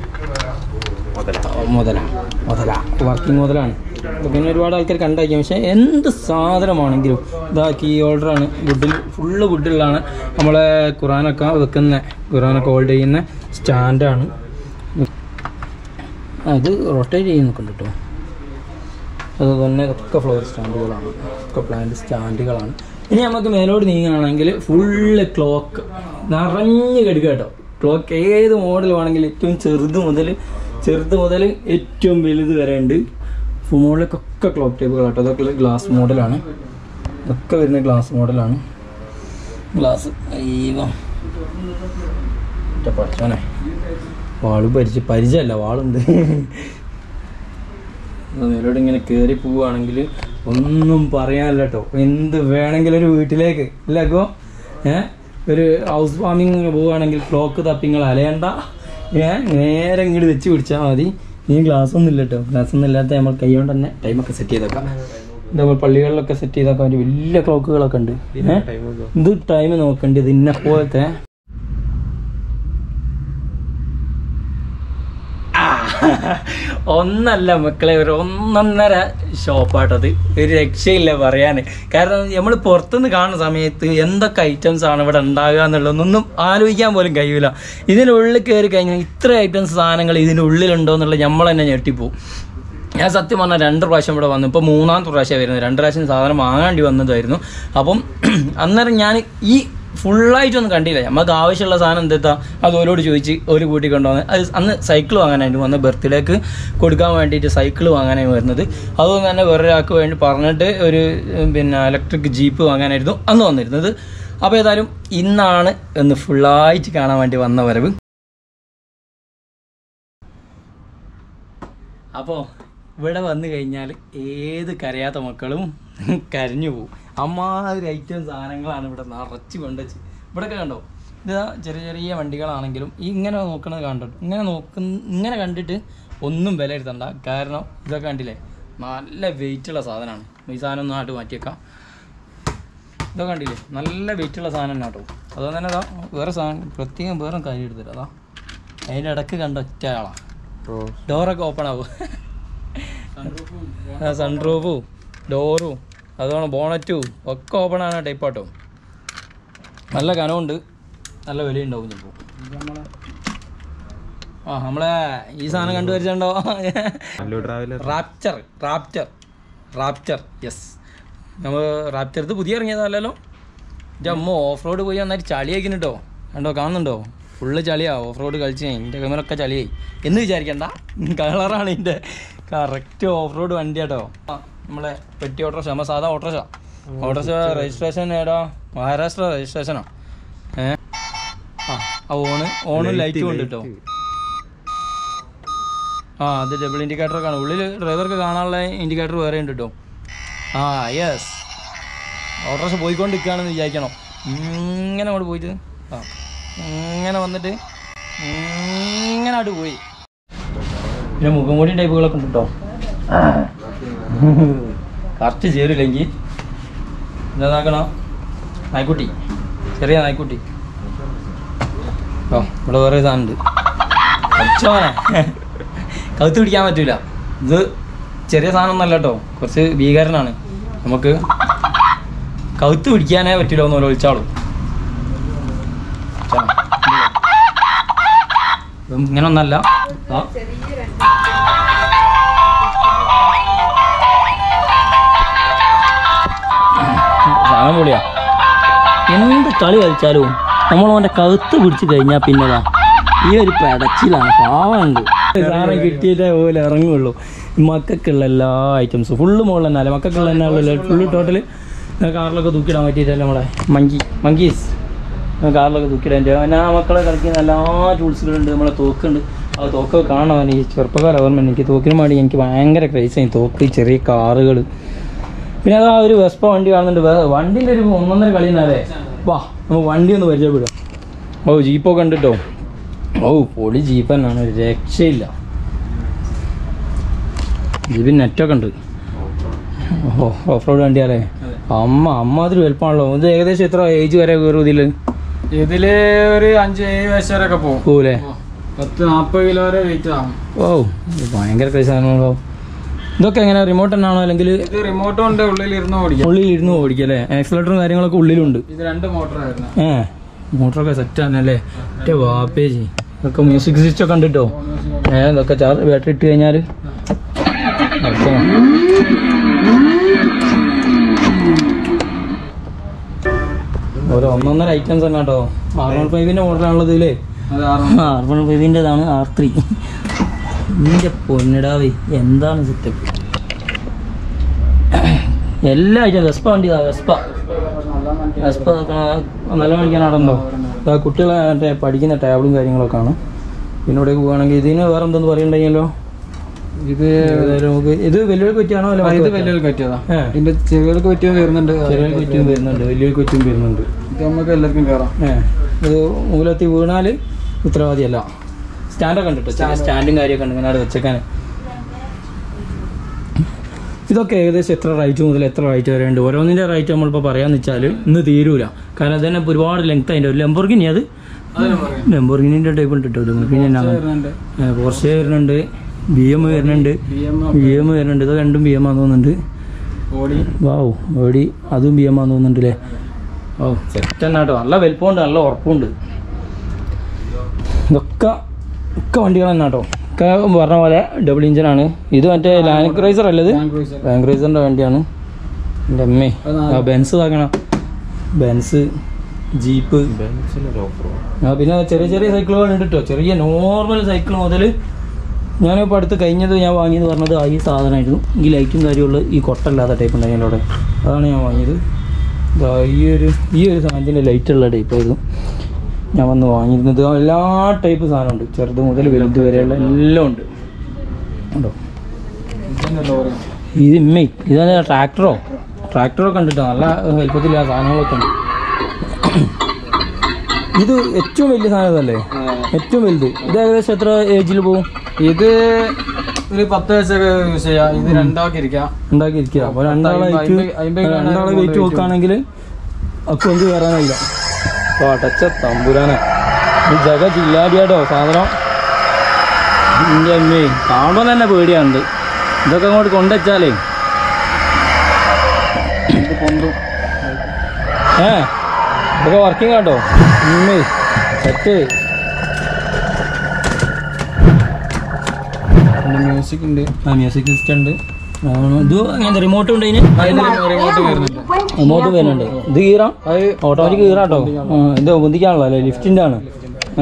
മുതല മുതല വർക്കിംഗ് മുതലാണ് ഇത് പിന്നെ ഒരുപാട് ആൾക്കാർ കണ്ടായിരിക്കും പക്ഷേ എന്ത് സാധനമാണെങ്കിലും ഇതാ കീ ഹോൾഡറാണ് വുഡിൽ ഫുള്ള് വുഡിലാണ് നമ്മളെ ഖുറാനൊക്കെ വെക്കുന്ന ഖുറാനൊക്കെ ഹോൾഡ് ചെയ്യുന്ന സ്റ്റാൻഡാണ് അത് റൊട്ടേറ്റ് ചെയ്യുന്നൊക്കെ ഉണ്ട് കേട്ടോ അതുപോലെ ഒക്കെ ഫ്ലോർ സ്റ്റാൻഡുകളാണ് ഒക്കെ പ്ലാന്റ് സ്റ്റാൻഡുകളാണ് ഇനി നമുക്ക് മേലോട്ട് നീങ്ങുകയാണെങ്കിൽ ഫുള്ള് ക്ലോക്ക് നിറഞ്ഞു കെടുക്കുക കേട്ടോ ക്ലോക്ക് ഏത് മോഡൽ വേണമെങ്കിലും ഏറ്റവും ചെറുത് മുതൽ ചെറുത് മുതൽ ഏറ്റവും വലുത് വരെ ഉണ്ട് മുകളിലേക്കൊക്കെ ക്ലോക്ക് ടൈപ്പുകൾ കേട്ടോ അതൊക്കെ ഗ്ലാസ് മോഡലാണ് ഇതൊക്കെ വരുന്ന ഗ്ലാസ് മോഡലാണ് ഗ്ലാസ് അയ്യോ ഒറ്റ പഠിച്ചോനെ വാള് പരിചയ പരിചയമല്ല വാളുണ്ട് മേലോട്ട് ഇങ്ങനെ കയറി പോവുകയാണെങ്കിൽ ഒന്നും പറയാനില്ല കേട്ടോ എന്ത് വേണമെങ്കിലും ഒരു വീട്ടിലേക്ക് ഇല്ല അക്കോ ഏ ഒരു ഹൗസ് വാമിങ് പോവുകയാണെങ്കിൽ ക്ലോക്ക് തപ്പിങ്ങൾ അലയണ്ട ഏ നേരെ ഇങ്ങോട്ട് വെച്ച് പിടിച്ചാൽ മതി ഇനി ഗ്ലാസ് ഒന്നും ഇല്ല കേട്ടോ ഗ്ലാസ് ഒന്നും ഇല്ലാത്ത നമ്മൾ കൈ കൊണ്ട് തന്നെ ടൈമൊക്കെ സെറ്റ് ചെയ്തേക്കാം ഇതേപോലെ പള്ളികളിലൊക്കെ സെറ്റ് ചെയ്തേക്കാൻ പറ്റിയ വലിയ ക്ലോക്കുകളൊക്കെ ഉണ്ട് ഏ ഇത് ടൈം നോക്കേണ്ടത് ഇന്ന പോലത്തെ ഒന്നല്ല മക്കളെ ഒരു ഒന്നൊന്നര ഷോപ്പാട്ടത് ഒരു രക്ഷയില്ല പറയാന് കാരണം നമ്മൾ പുറത്തുനിന്ന് കാണുന്ന സമയത്ത് എന്തൊക്കെ ഐറ്റംസ് ആണ് ഇവിടെ ഉണ്ടാകുക എന്നുള്ളതൊന്നും ആലോചിക്കാൻ പോലും കഴിയൂല ഇതിനുള്ളിൽ കയറി കഴിഞ്ഞാൽ ഇത്ര ഐറ്റംസ് സാധനങ്ങൾ ഇതിനുള്ളിലുണ്ടോ എന്നുള്ളത് നമ്മൾ തന്നെ ഞെട്ടിപ്പോവും ഞാൻ സത്യം പറഞ്ഞാൽ രണ്ട് പ്രാവശ്യം ഇവിടെ വന്നു ഇപ്പോൾ മൂന്നാമത്തെ പ്രാവശ്യം വരുന്നത് രണ്ട് പ്രാവശ്യം സാധനം വാങ്ങാണ്ടി വന്നതായിരുന്നു അപ്പം അന്നേരം ഞാൻ ഈ ഫുള്ളായിട്ടൊന്നും കണ്ടില്ല നമുക്ക് ആവശ്യമുള്ള സാധനം എന്തെത്താ അത് ഓരോട് ചോദിച്ച് ഒരു കൂട്ടി കൊണ്ടുവന്ന് അത് അന്ന് സൈക്കിൾ വാങ്ങാനായിട്ട് വന്ന് ബർത്ത്ഡേക്ക് കൊടുക്കാൻ വേണ്ടിയിട്ട് സൈക്കിൾ വാങ്ങാനായി വരുന്നത് അതുകൊണ്ട് തന്നെ വേറൊരാൾക്ക് വേണ്ടി പറഞ്ഞിട്ട് ഒരു ഉം, പിന്നെ ഇലക്ട്രിക് ജീപ്പ് വാങ്ങാനായിരുന്നു അന്ന് വന്നിരുന്നത് അപ്പോൾ ഏതായാലും ഇന്നാണ് ഒന്ന് ഫുള്ളായിട്ട് കാണാൻ വേണ്ടി വന്ന വരവ് അപ്പോൾ ഇവിടെ വന്നു കഴിഞ്ഞാൽ ഏത് കരയാത്ത മക്കളും കരഞ്ഞു പോകും അമ്മാതിരി ഐറ്റം സാധനങ്ങളാണ് ഇവിടെ നിറച്ച് കൊണ്ടുവച്ച് ഇവിടെയൊക്കെ കണ്ടോ ഇത് ചെറിയ ചെറിയ വണ്ടികളാണെങ്കിലും ഈ ഇങ്ങനെ നോക്കണത് കണ്ടോ ഇങ്ങനെ നോക്കുന്ന ഇങ്ങനെ കണ്ടിട്ട് ഒന്നും വില ഇരുത്തണ്ട കാരണം ഇതൊക്കെ കണ്ടില്ലേ നല്ല വെയിറ്റുള്ള സാധനമാണ് ഈ സാധനം ഒന്ന് ആട്ട് മാറ്റിയേക്കാം ഇതൊക്കെ കണ്ടില്ലേ നല്ല വെയിറ്റുള്ള സാധനം തന്നെ കേട്ടോ അതുകൊണ്ട് തന്നെ അതാ വേറെ സാധനം പ്രത്യേകം വേറെ കാര്യം എടുത്തില്ല അതാ അതിൻ്റെ ഇടക്ക് കണ്ട ഒറ്റ ആളാ ഡോറൊക്കെ ഓപ്പൺ ആവും സൺറൂഫും ഡോറും അതുപോലെ ബോണറ്റും ഒക്കെ ഓപ്പൺ ആണ് ടൈപ്പ് ആട്ടോ നല്ല കനമുണ്ട് നല്ല വിലയുണ്ടാവും ചിലപ്പോൾ ആ നമ്മളെ ഈ സാധനം കണ്ടുവരിച്ചുണ്ടോ നല്ലൊരു traveller rapture rapture rapture yes നമ്മൾ റാപ്ചർ ഇത് പുതിയ ഇറങ്ങിയതല്ലല്ലോ എൻ്റെ അമ്മ ഓഫ് റോഡ് പോയി നന്നായിട്ട് ചളിയാക്കിന് കേട്ടോ കണ്ടോ കാണുന്നുണ്ടോ ഫുള്ള് ചളിയാ ഓഫ് റോഡ് കളിച്ച് എൻ്റെ കമ്മലൊക്കെ ചളിയായി എന്ന് വിചാരിക്കണ്ട കളറാണ് ഇതിൻ്റെ കറക്റ്റ് ഓഫ് റോഡ് വണ്ടി കേട്ടോ നമ്മളെ പെട്ടി ഓട്ടോറിക്ഷ നമ്മൾ സാധാ ഓട്ടോറിക്ഷ ഓട്ടോറിക്ഷ രജിസ്ട്രേഷൻ ഏടാ മഹാരാഷ്ട്ര രജിസ്ട്രേഷനാ ഏ ആ ആ ഓണ് ഓണും ലൈറ്റും ഉണ്ട് കേട്ടോ ആ അത് ഡബിൾ ഇൻഡിക്കേറ്റർ ഒക്കെ ആണ് ഉള്ളിൽ ഡ്രൈവർക്ക് കാണാനുള്ള ഇൻഡിക്കേറ്റർ വേറെ ഉണ്ട് കേട്ടോ ആ യെസ് ഓട്ടോറിക്ഷ പോയിക്കൊണ്ടിരിക്കുകയാണെന്ന് വിചാരിക്കണം ഇങ്ങനെ അങ്ങോട്ട് പോയിട്ട് ആ ഇങ്ങനെ വന്നിട്ട് ഇങ്ങനെ അങ്ങോട്ട് പോയി പിന്നെ മുഖം കൂടി ടൈപ്പുകളൊക്കെ ഉണ്ട് കേട്ടോ കറക്റ്റ് ചേരില്ലെങ്കിൽ എന്താക്കണം നായ്ക്കുട്ടി ചെറിയ നായ്ക്കുട്ടി ഓ ഇവിടെ വേറെ സാധനം ഉണ്ട് അച്ചോനെ കൗത്ത് പിടിക്കാൻ പറ്റൂല ഇത് ചെറിയ സാധനം ഒന്നല്ല കേട്ടോ കുറച്ച് ഭീകരനാണ് നമുക്ക് കൗത്ത് പിടിക്കാനേ പറ്റില്ല എന്ന് വിളിച്ചാളും ഇങ്ങനെ ഒന്നല്ല ആ സാധനം പൊളിയാ എന്ത് കളി കളിച്ചാലും നമ്മൾ അവൻ്റെ കഴുത്ത് പിടിച്ച് കഴിഞ്ഞാൽ പിന്നെതാ ഈ ഒരു പെടച്ചിലാണ് പാവമുണ്ട് സാധനം കിട്ടിയിട്ടേ പോലെ ഇറങ്ങുള്ളൂ മക്കൾക്കുള്ള എല്ലാ ഐറ്റംസും ഫുള്ള് മുകളിൽ തന്നെ അല്ലേ മക്കൾക്കുള്ള തന്നെ ഉള്ളൂ ഫുള്ള് ടോട്ടൽ കാറിലൊക്കെ തൂക്കിടാൻ പറ്റിയിട്ടല്ലേ നമ്മളെ മങ്കി മങ്കീസ് കാറിലൊക്കെ തൂക്കിടാൻ പിന്നെ ആ മക്കളെ കളിക്കുന്ന എല്ലാ ടൂൾസുകളുണ്ട് നമ്മളെ തോക്കുണ്ട് ആ തോക്കൊക്കെ കാണാൻ ഈ ചെറുപ്പക്കാർ ഓർമ്മ എനിക്ക് തോക്കിന് വേണ്ടി എനിക്ക് ഭയങ്കര ക്രൈസായി തോക്ക് ഈ ചെറിയ കാറുകൾ പിന്നെ അതാ ഒരു വെസ്പ വണ്ടി കാണുന്നുണ്ട് വേ- വണ്ടിൻ്റെ ഒരു ഒന്നൊന്നര കളി എന്നാലേ വാ നമുക്ക് വണ്ടി ഒന്ന് പരിചയപ്പെടാം ഓ ജീപ്പൊക്കെ ഉണ്ട് കേട്ടോ ഓ പൊളി ജീപ്പ് തന്നെയാണ് ഒരു രക്ഷയില്ല ജീപ്പിന് നെറ്റൊക്കെ ഉണ്ട് ഓ ഓഫ് റോഡ് വണ്ടിയാലേ അമ്മ അമ്മ അതിൽ വലുപ്പമാണല്ലോ ഇത് ഏകദേശം എത്ര ഏജ് വരെ കയറും ഇതിൽ ഇതില് ഒരു അഞ്ച് ഏഴ് വയസ്സ് വരെ ഒക്കെ പോകും പോകൂലേ പത്ത് നാപ്പത് കിലോ വരെ വെയിറ്റ് ആകും ഓ ഇത് ഭയങ്കര ക്രൈസ് ആണല്ലോ ഇതൊക്കെ എങ്ങനെ റിമോട്ട് തന്നെയാണോ അല്ലെങ്കിൽ ഇത് റിമോട്ടും ഉണ്ട് ഉള്ളിൽ ഇരുന്ന് ഓടിക്കാം ഉള്ളിൽ ഇരുന്ന് ഓടിക്കല്ലേ ആക്സിലേറ്ററും കാര്യങ്ങളൊക്കെ ഉള്ളിലുണ്ട് ഇത് രണ്ട് മോട്ടറായിരുന്നു ഏ മോട്ടറൊക്കെ സെറ്റ് ആണല്ലേ മറ്റേ വാപ്പേജി ഇതൊക്കെ മ്യൂസിക് സിസ്റ്റം ഒക്കെ ഉണ്ട് കേട്ടോ ഏ ഇതൊക്കെ ചാർജ് ബാറ്ററി ഇട്ട് കഴിഞ്ഞാൽ ഓരോ ഒന്നൊന്നര ഐറ്റംസ് തന്നെ കേട്ടോ ആർ വൺ ഫൈവിൻ്റെ മോഡലാണുള്ളത് ഇല്ലേ അത് ആറ് ആർ വൺ ഫൈവിൻ്റെതാണ് ആർ ത്രീ നിന്റെ പൊന്നിടാവേ എന്താണ് സെറ്റപ്പ് എല്ലാ ഐറ്റം വെസ്പ വണ്ടി വെസ്പ വെസ്പ നല്ല പഠിക്കാനാണല്ലോ ഇതാ കുട്ടികളെ മറ്റേ പഠിക്കുന്ന ടാബിളും കാര്യങ്ങളൊക്കെ ആണ് പിന്നെ ഇവിടെ പോവുകയാണെങ്കിൽ ഇതിന് വേറെ എന്തെന്ന് പറയണ്ടെങ്കിലോ ഇത് ഏതായാലും നമുക്ക് ഇത് വലിയവർക്ക് പറ്റിയാണോ അല്ല ആ, ഇത് മക്കൾക്ക് വലിയൊരു പറ്റിയതാ ഏ. ഇതിന്റെ ചെറിയവർക്ക് പറ്റിയ വരുന്നുണ്ട് ചെറിയവർക്ക് പറ്റിയും വരുന്നുണ്ട് വലിയവർക്ക് പറ്റിയും വരുന്നുണ്ട് ഇത് നമുക്ക് എല്ലാവർക്കും കയറാം ഏ ഇത് മൂലത്തി വീണാൽ ഉത്തരവാദിയല്ല സ്റ്റാൻഡൊക്കെ ഉണ്ട് കേട്ടോ സ്റ്റാൻഡും കാര്യമൊക്കെ ഉണ്ട് ഇങ്ങനെ അവിടെ വെച്ചേക്കാൻ ഇതൊക്കെ ഏകദേശം എത്ര റൈറ്റ് മുതൽ എത്ര റൈറ്റ് വരെ ഉണ്ട് ഓരോന്നിൻ്റെ റൈറ്റ് നമ്മളിപ്പോൾ പറയാന്ന് വെച്ചാൽ ഇന്ന് തീരൂല കാരണം അതന്നെ ഇപ്പൊ ഒരുപാട് ലെങ്ത് അതിൻ്റെ ഒരു ലെമ്പർഗിനി അത് ലെമ്പർഗിനിൻ്റെ ടൈപ്പ് ഉണ്ട് കേട്ടോ ലെമ്പർഗിനി തന്നെ വരുന്നുണ്ട് പോർഷെ വരുന്നുണ്ട് ബി എം വരുന്നുണ്ട് ബി എം ബി എം വരുന്നുണ്ട് ഇത് രണ്ടും ബി എം ആണെന്ന് തോന്നുന്നുണ്ട് ബോഡി വാവ് ഓടി അതും ബി എം ആണെന്ന് തോന്നുന്നുണ്ട് അല്ലേ ഓ സെറ്റ് തന്നെ കേട്ടോ നല്ല വലിപ്പമുണ്ട് നല്ല ഉറപ്പുണ്ട് ഇതൊക്കെ ഒക്കെ വണ്ടികൾ തന്നെ കേട്ടോ ഒക്കെ പറഞ്ഞ പോലെ ഡബിൾ ഇഞ്ചിനാണ് ഇത് മറ്റേ ലാൻഡ് ക്രൈസർ അല്ലേ ഇത് ലാൻഡ് ക്രൂസർ. ലാൻഡ് ക്രൈസറിൻ്റെ വണ്ടിയാണ് എൻ്റെ അമ്മേ അത് നാല്. ആ ബെൻസ് ഇതാക്കണം ബെൻസ് ജീപ്പ് ആ പിന്നെ ചെറിയ ചെറിയ സൈക്കിളുകൾ ഉണ്ട് കേട്ടോ ചെറിയ നോർമൽ സൈക്കിൾ മുതൽ ഞാനിപ്പോൾ അടുത്ത് കഴിഞ്ഞത് ഞാൻ വാങ്ങിയെന്ന് പറഞ്ഞത് ആ ഈ സാധനമായിരുന്നു ഈ ലൈറ്റും കാര്യമുള്ള ഈ കൊട്ടല്ലാത്ത ടൈപ്പ് ഉണ്ടായിരുന്നു അവിടെ അതാണ് ഞാൻ വാങ്ങിയത് ദാ ഈ ഒരു ഈ ഒരു സാധനത്തിൻ്റെ ലൈറ്റുള്ള ടൈപ്പ് ആയിരുന്നു ഞാൻ വന്ന് വാങ്ങിയിരുന്നത് എല്ലാ ടൈപ്പ് സാധനമുണ്ട് ചെറുത് മുതൽ വലുത് വരെയുള്ള എല്ലാം ഉണ്ട് ഉണ്ടോ ഇതന്നെ ലോറി ഇത് ഇമ്മേ ഇതാണ് ട്രാക്ടറോ ട്രാക്ടറൊക്കെ ഉണ്ട് കേട്ടോ നല്ല എളുപ്പത്തിൽ ആ സാധനങ്ങളൊക്കെ ഉണ്ട് ഇത് ഏറ്റവും വലിയ സാധനം ഇതല്ലേ ഏറ്റവും വലുത് ഇത് ഏകദേശം എത്ര ഏജിൽ പോകും ഇത് ഒരു പത്ത് വയസ്സൊക്കെ യൂസ് ചെയ്യാം ഇത് രണ്ടാക്കി ഇരിക്കാം ഉണ്ടാക്കിയിരിക്കുക അപ്പോൾ രണ്ടാളെ അമ്പത്- വെയിറ്റ് അമ്പത് കിലോ രണ്ടാളെ കൂടുതൽ വെയിറ്റ് weight നോക്കുകയാണെങ്കിൽ ഒക്കെ ഒന്ന് കയറാനായില്ല അടച്ച തമ്പുരാനെ ഈ ജഗ ജില്ലാടിയാട്ടോ സാധനം എൻ്റെ അമ്മേ കാണുമ്പോൾ തന്നെ പേടിയാണ്ട് ഇതൊക്കെ അങ്ങോട്ട് കൊണ്ടുവച്ചാലേ ഏ ഇതൊക്കെ വർക്കിംഗ് ആട്ടോ ഉമ്മേ സെറ്റ് മ്യൂസിക് ഉണ്ട് ആ മ്യൂസിക് സിസ്റ്റം ഉണ്ട് ആ, ഇത് അങ്ങനത്തെ റിമോട്ട് ഉണ്ട് ഇതിന് റിമോട്ട് വരുന്നുണ്ട് റിമോട്ട് വരുന്നുണ്ട് ഇത് കീറാം ഓട്ടോമാറ്റിക് കീറാട്ടോ ആ, ഇത് പൊന്തിക്കാണല്ലോ അല്ലേ ലിഫ്റ്റിൻ്റെ ആണ് ഏ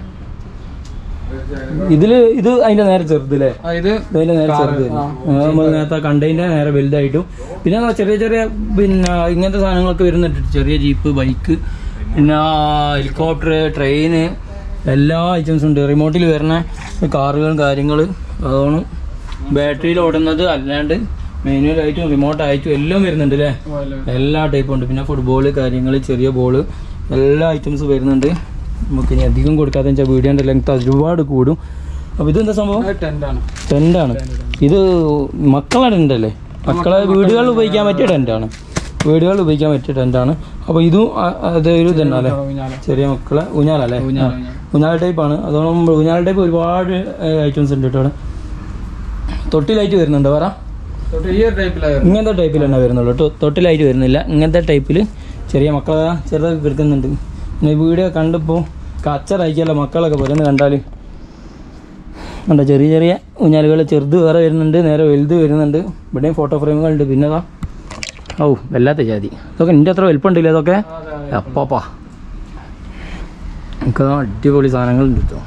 ഇതില് ഇത് അതിന്റെ നേരെ ചെറുതല്ലേ ആ, ഇത് ഇതിന്റെ നേരെ ചെറുത് നമ്മൾ നേരത്തെ കണ്ടതിന്റെ നേരെ വലുതായിട്ടും പിന്നെ എന്താ ചെറിയ ചെറിയ പിന്നെ ഇങ്ങനത്തെ സാധനങ്ങളൊക്കെ വരുന്നുണ്ട് ചെറിയ ജീപ്പ് ബൈക്ക് പിന്നെ ഹെലികോപ്റ്റർ ട്രെയിന് എല്ലാ ഐറ്റംസും ഉണ്ട് റിമോട്ടിൽ വരുന്ന കാറുകളും കാര്യങ്ങൾ അതാണ് ബാറ്ററിയിൽ ഓടുന്നത് അല്ലാണ്ട് മാനുവലായിട്ടും റിമോട്ടായിട്ടും എല്ലാം വരുന്നുണ്ട് അല്ലേ എല്ലാ ടൈപ്പും ഉണ്ട് പിന്നെ ഫുട്ബോൾ കാര്യങ്ങൾ ചെറിയ ബോൾ എല്ലാ ഐറ്റംസും വരുന്നുണ്ട് നമുക്ക് ഇനി അധികം കൊടുക്കാതെ വെച്ചാൽ വീഡിയോൻ്റെ ലെങ്ത് ഒരുപാട് കൂടും അപ്പോൾ ഇതെന്താ സംഭവം ടെൻ്റാണ് ടെൻ്റാണ് ഇത് മക്കളെ ടെൻ്റല്ലേ മക്കളെ വീടുകളിൽ ഉപയോഗിക്കാൻ പറ്റിയ ടെൻ്റാണ് വീടുകളിൽ ഉപയോഗിക്കാൻ പറ്റിയ ടെൻ്റാണ് അപ്പോൾ ഇതും അ- അത് ഒരു ഇതുണ്ട് അല്ലേ ചെറിയ മക്കളെ ഊഞ്ഞാലല്ലേ ഊഞ്ഞാൽ, ആ. ഊഞ്ഞാൽ ടൈപ്പാണ് അതുകൊണ്ട് ഊഞ്ഞാൽ ടൈപ്പ് ഒരുപാട് ഐറ്റംസ് ഉണ്ട് കേട്ടോ അവിടെ തൊട്ടിലായിട്ട് വരുന്നുണ്ട് പറ തൊട്ട് ഈ ഒരു ടൈപ്പിലായിരുന്നു ഇങ്ങനത്തെ ടൈപ്പിൽ തന്നെ വരുന്നുള്ളൂ കേട്ടോ തൊട്ടിലായിട്ട് വരുന്നില്ല ഇങ്ങനത്തെ ടൈപ്പിൽ ചെറിയ മക്കളെ ചെറുതൊക്കെ കിടക്കുന്നുണ്ട് പിന്നെ ഈ വീഡിയോ കണ്ടപ്പോൾ കച്ചറയക്കല്ല മക്കളൊക്കെ വരുന്നത് കണ്ടാൽ കണ്ടോ ചെറിയ ചെറിയ ഊഞ്ഞാലുകൾ ചെറുത് വേറെ വരുന്നുണ്ട് നേരെ വലുത് വരുന്നുണ്ട് ഇവിടെയും ഫോട്ടോ ഫ്രെയിമുകളുണ്ട് പിന്നെ ഇതാ ഔ വല്ലാത്ത ജാതി ഇതൊക്കെ എൻ്റെ അത്ര വലിപ്പമുണ്ടല്ലേ ഇതൊക്കെ അപ്പാപ്പാ നമുക്ക് അടിപൊളി സാധനങ്ങളുണ്ട് കേട്ടോ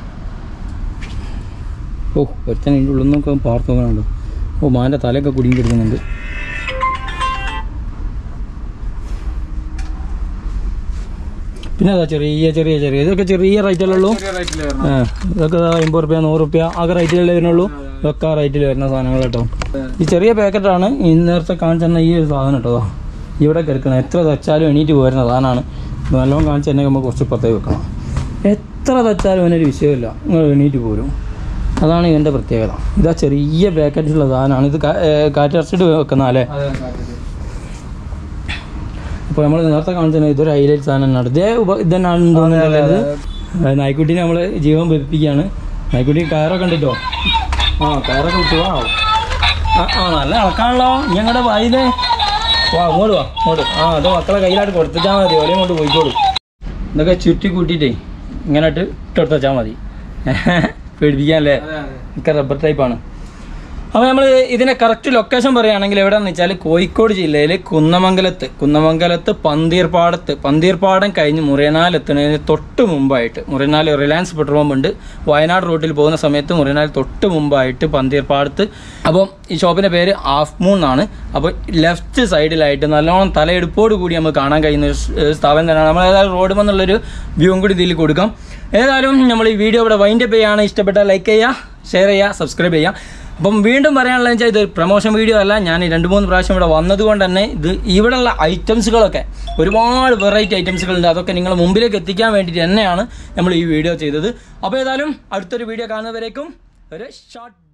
ഓ ഒരുത്തൻ അതിൻ്റെ ഉള്ളിൽ നിന്നൊക്കെ പാർത്ത് നോക്കണുണ്ടോ ഓ മാൻ്റെ തലയൊക്കെ കുടുങ്ങി കിടക്കുന്നുണ്ട് പിന്നെ അതാ ചെറിയ ചെറിയ ചെറിയ ഇതൊക്കെ ചെറിയ റേറ്റല്ലേ ഉള്ളൂ ചെറിയ റേറ്റിലായിരുന്നു ആ ഇതൊക്കെ ദാ അമ്പത് റുപ്യ നൂറ് റുപ്യ ആകെ റേറ്റിലല്ലേ വരുന്നുള്ളൂ ഇതൊക്കെ ആ റേറ്റിൽ വരുന്ന സാധനങ്ങൾ കേട്ടോ ഈ ചെറിയ പാക്കറ്റാണ് ഈ നേരത്തെ കാണിച്ചെന്ന ഈ ഒരു സാധനം കേട്ടോ ദാ. ഇവിടെ കിടക്കണം എത്ര തച്ചാലും എണീറ്റ് പോരുന്ന സാധനമാണ് നല്ലോണം കാണിച്ച് തന്നെ നമ്മൾ കുറച്ച് പുറത്തേക്ക് വെക്കണം എത്ര തച്ചാലും അതിനൊരു വിഷയമില്ല നിങ്ങൾ എണീറ്റ് പോരും അതാണ് ഇതിൻ്റെ പ്രത്യേകത ഇതാ ചെറിയ പാക്കറ്റിലുള്ള സാധനമാണ് ഇത് കാ- ഏ, കാറ്റടച്ചിട്ട് വെക്കുന്ന അല്ലേ അതെ കാട്ടിട്ട്. അപ്പോൾ നമ്മൾ നേരത്തെ കാണിച്ചത് ഇതൊരു ഹൈലൈറ്റ് സാധനം തന്നെയാണ് ഇതേ ഉപ ഇതന്നെയാണ് തോന്നുന്നത് നായ്ക്കുട്ടീനെ നമ്മൾ ജീവൻ വെപ്പിക്കുകയാണ് നായ്ക്കുട്ടി കയറൊക്കെ ഉണ്ടിട്ടോ ആ കയറൊക്കെ വിട്ടു വാ ആ ആ നല്ല ഇളക്കാണല്ലോ ഞങ്ങളുടെ വായിലേ വാ അങ്ങോട്ട് വാ അങ്ങോട്ട് ആ അത് മക്കളെ കയ്യിലായിട്ട് കൊടുത്തിട്ടാൽ മതി ഓലെ കൊണ്ട് പോയിക്കോളൂ ഇതൊക്കെ ചുറ്റി കൂട്ടിയിട്ടേ ഇങ്ങനെ ഇട്ട് ഇട്ടെടുത്താൽ മതി പേടിപ്പിക്കാനല്ലേ അതെ അതെ ഒക്കെ റബ്ബർ ടൈപ്പാണ് അപ്പോൾ നമ്മൾ ഇതിന്റെ കറക്റ്റ് ലൊക്കേഷൻ പറയുകയാണെങ്കിൽ എവിടെയാണെന്ന് വെച്ചാൽ കോഴിക്കോട് ജില്ലയിൽ കുന്നമംഗലത്ത് കുന്നമംഗലത്ത് പന്തീർപ്പാടത്ത് പന്തീർപ്പാടം കഴിഞ്ഞ് മുറിയനാൽ എത്തുന്നതിന് തൊട്ട് മുമ്പായിട്ട് മുറിയനാൽ റിലയൻസ് പെട്രോൾ പമ്പ് ഉണ്ട് വയനാട് റൂട്ടിൽ പോകുന്ന സമയത്ത് മുറിയനാൽ തൊട്ട് മുമ്പായിട്ട് പന്തീർപ്പാടത്ത് അപ്പം ഈ ഷോപ്പിൻ്റെ പേര് ഹാഫ് മൂൺ എന്നാണ് അപ്പോൾ ലെഫ്റ്റ് സൈഡിലായിട്ട് നല്ലോണം തലയെടുപ്പോട് കൂടി നമുക്ക് കാണാൻ കഴിയുന്ന ഒരു സ്- ഏഹ് സ്ഥാപനം തന്നെയാണ് നമ്മൾ ഏതായാലും റോഡ് എന്നുള്ളൊരു വ്യൂവും കൂടി ഇതിൽ കൊടുക്കാം ഏതായാലും നമ്മൾ ഈ വീഡിയോ ഇവിടെ വൈൻഡപ്പ് ചെയ്യുകയാണ് ഇഷ്ടപ്പെട്ടാൽ ലൈക്ക് ചെയ്യുക ഷെയർ ചെയ്യുക സബ്സ്ക്രൈബ് ചെയ്യുക അപ്പം വീണ്ടും പറയാനുള്ളത് വെച്ചാൽ ഇത് പ്രൊമോഷൻ വീഡിയോ അല്ല ഞാൻ ഈ രണ്ട് മൂന്ന് പ്രാവശ്യം ഇവിടെ വന്നതുകൊണ്ട് തന്നെ ഇത് ഇവിടെയുള്ള ഐറ്റംസുകളൊക്കെ ഒരുപാട് വെറൈറ്റി ഐറ്റംസുകളുണ്ട് അതൊക്കെ നിങ്ങൾ മുമ്പിലേക്ക് എത്തിക്കാൻ വേണ്ടിയിട്ട് തന്നെയാണ് നമ്മൾ ഈ വീഡിയോ ചെയ്തത് അപ്പോൾ ഏതായാലും അടുത്തൊരു വീഡിയോ കാണുന്നവരേക്കും ഒരു ഷോർട്ട്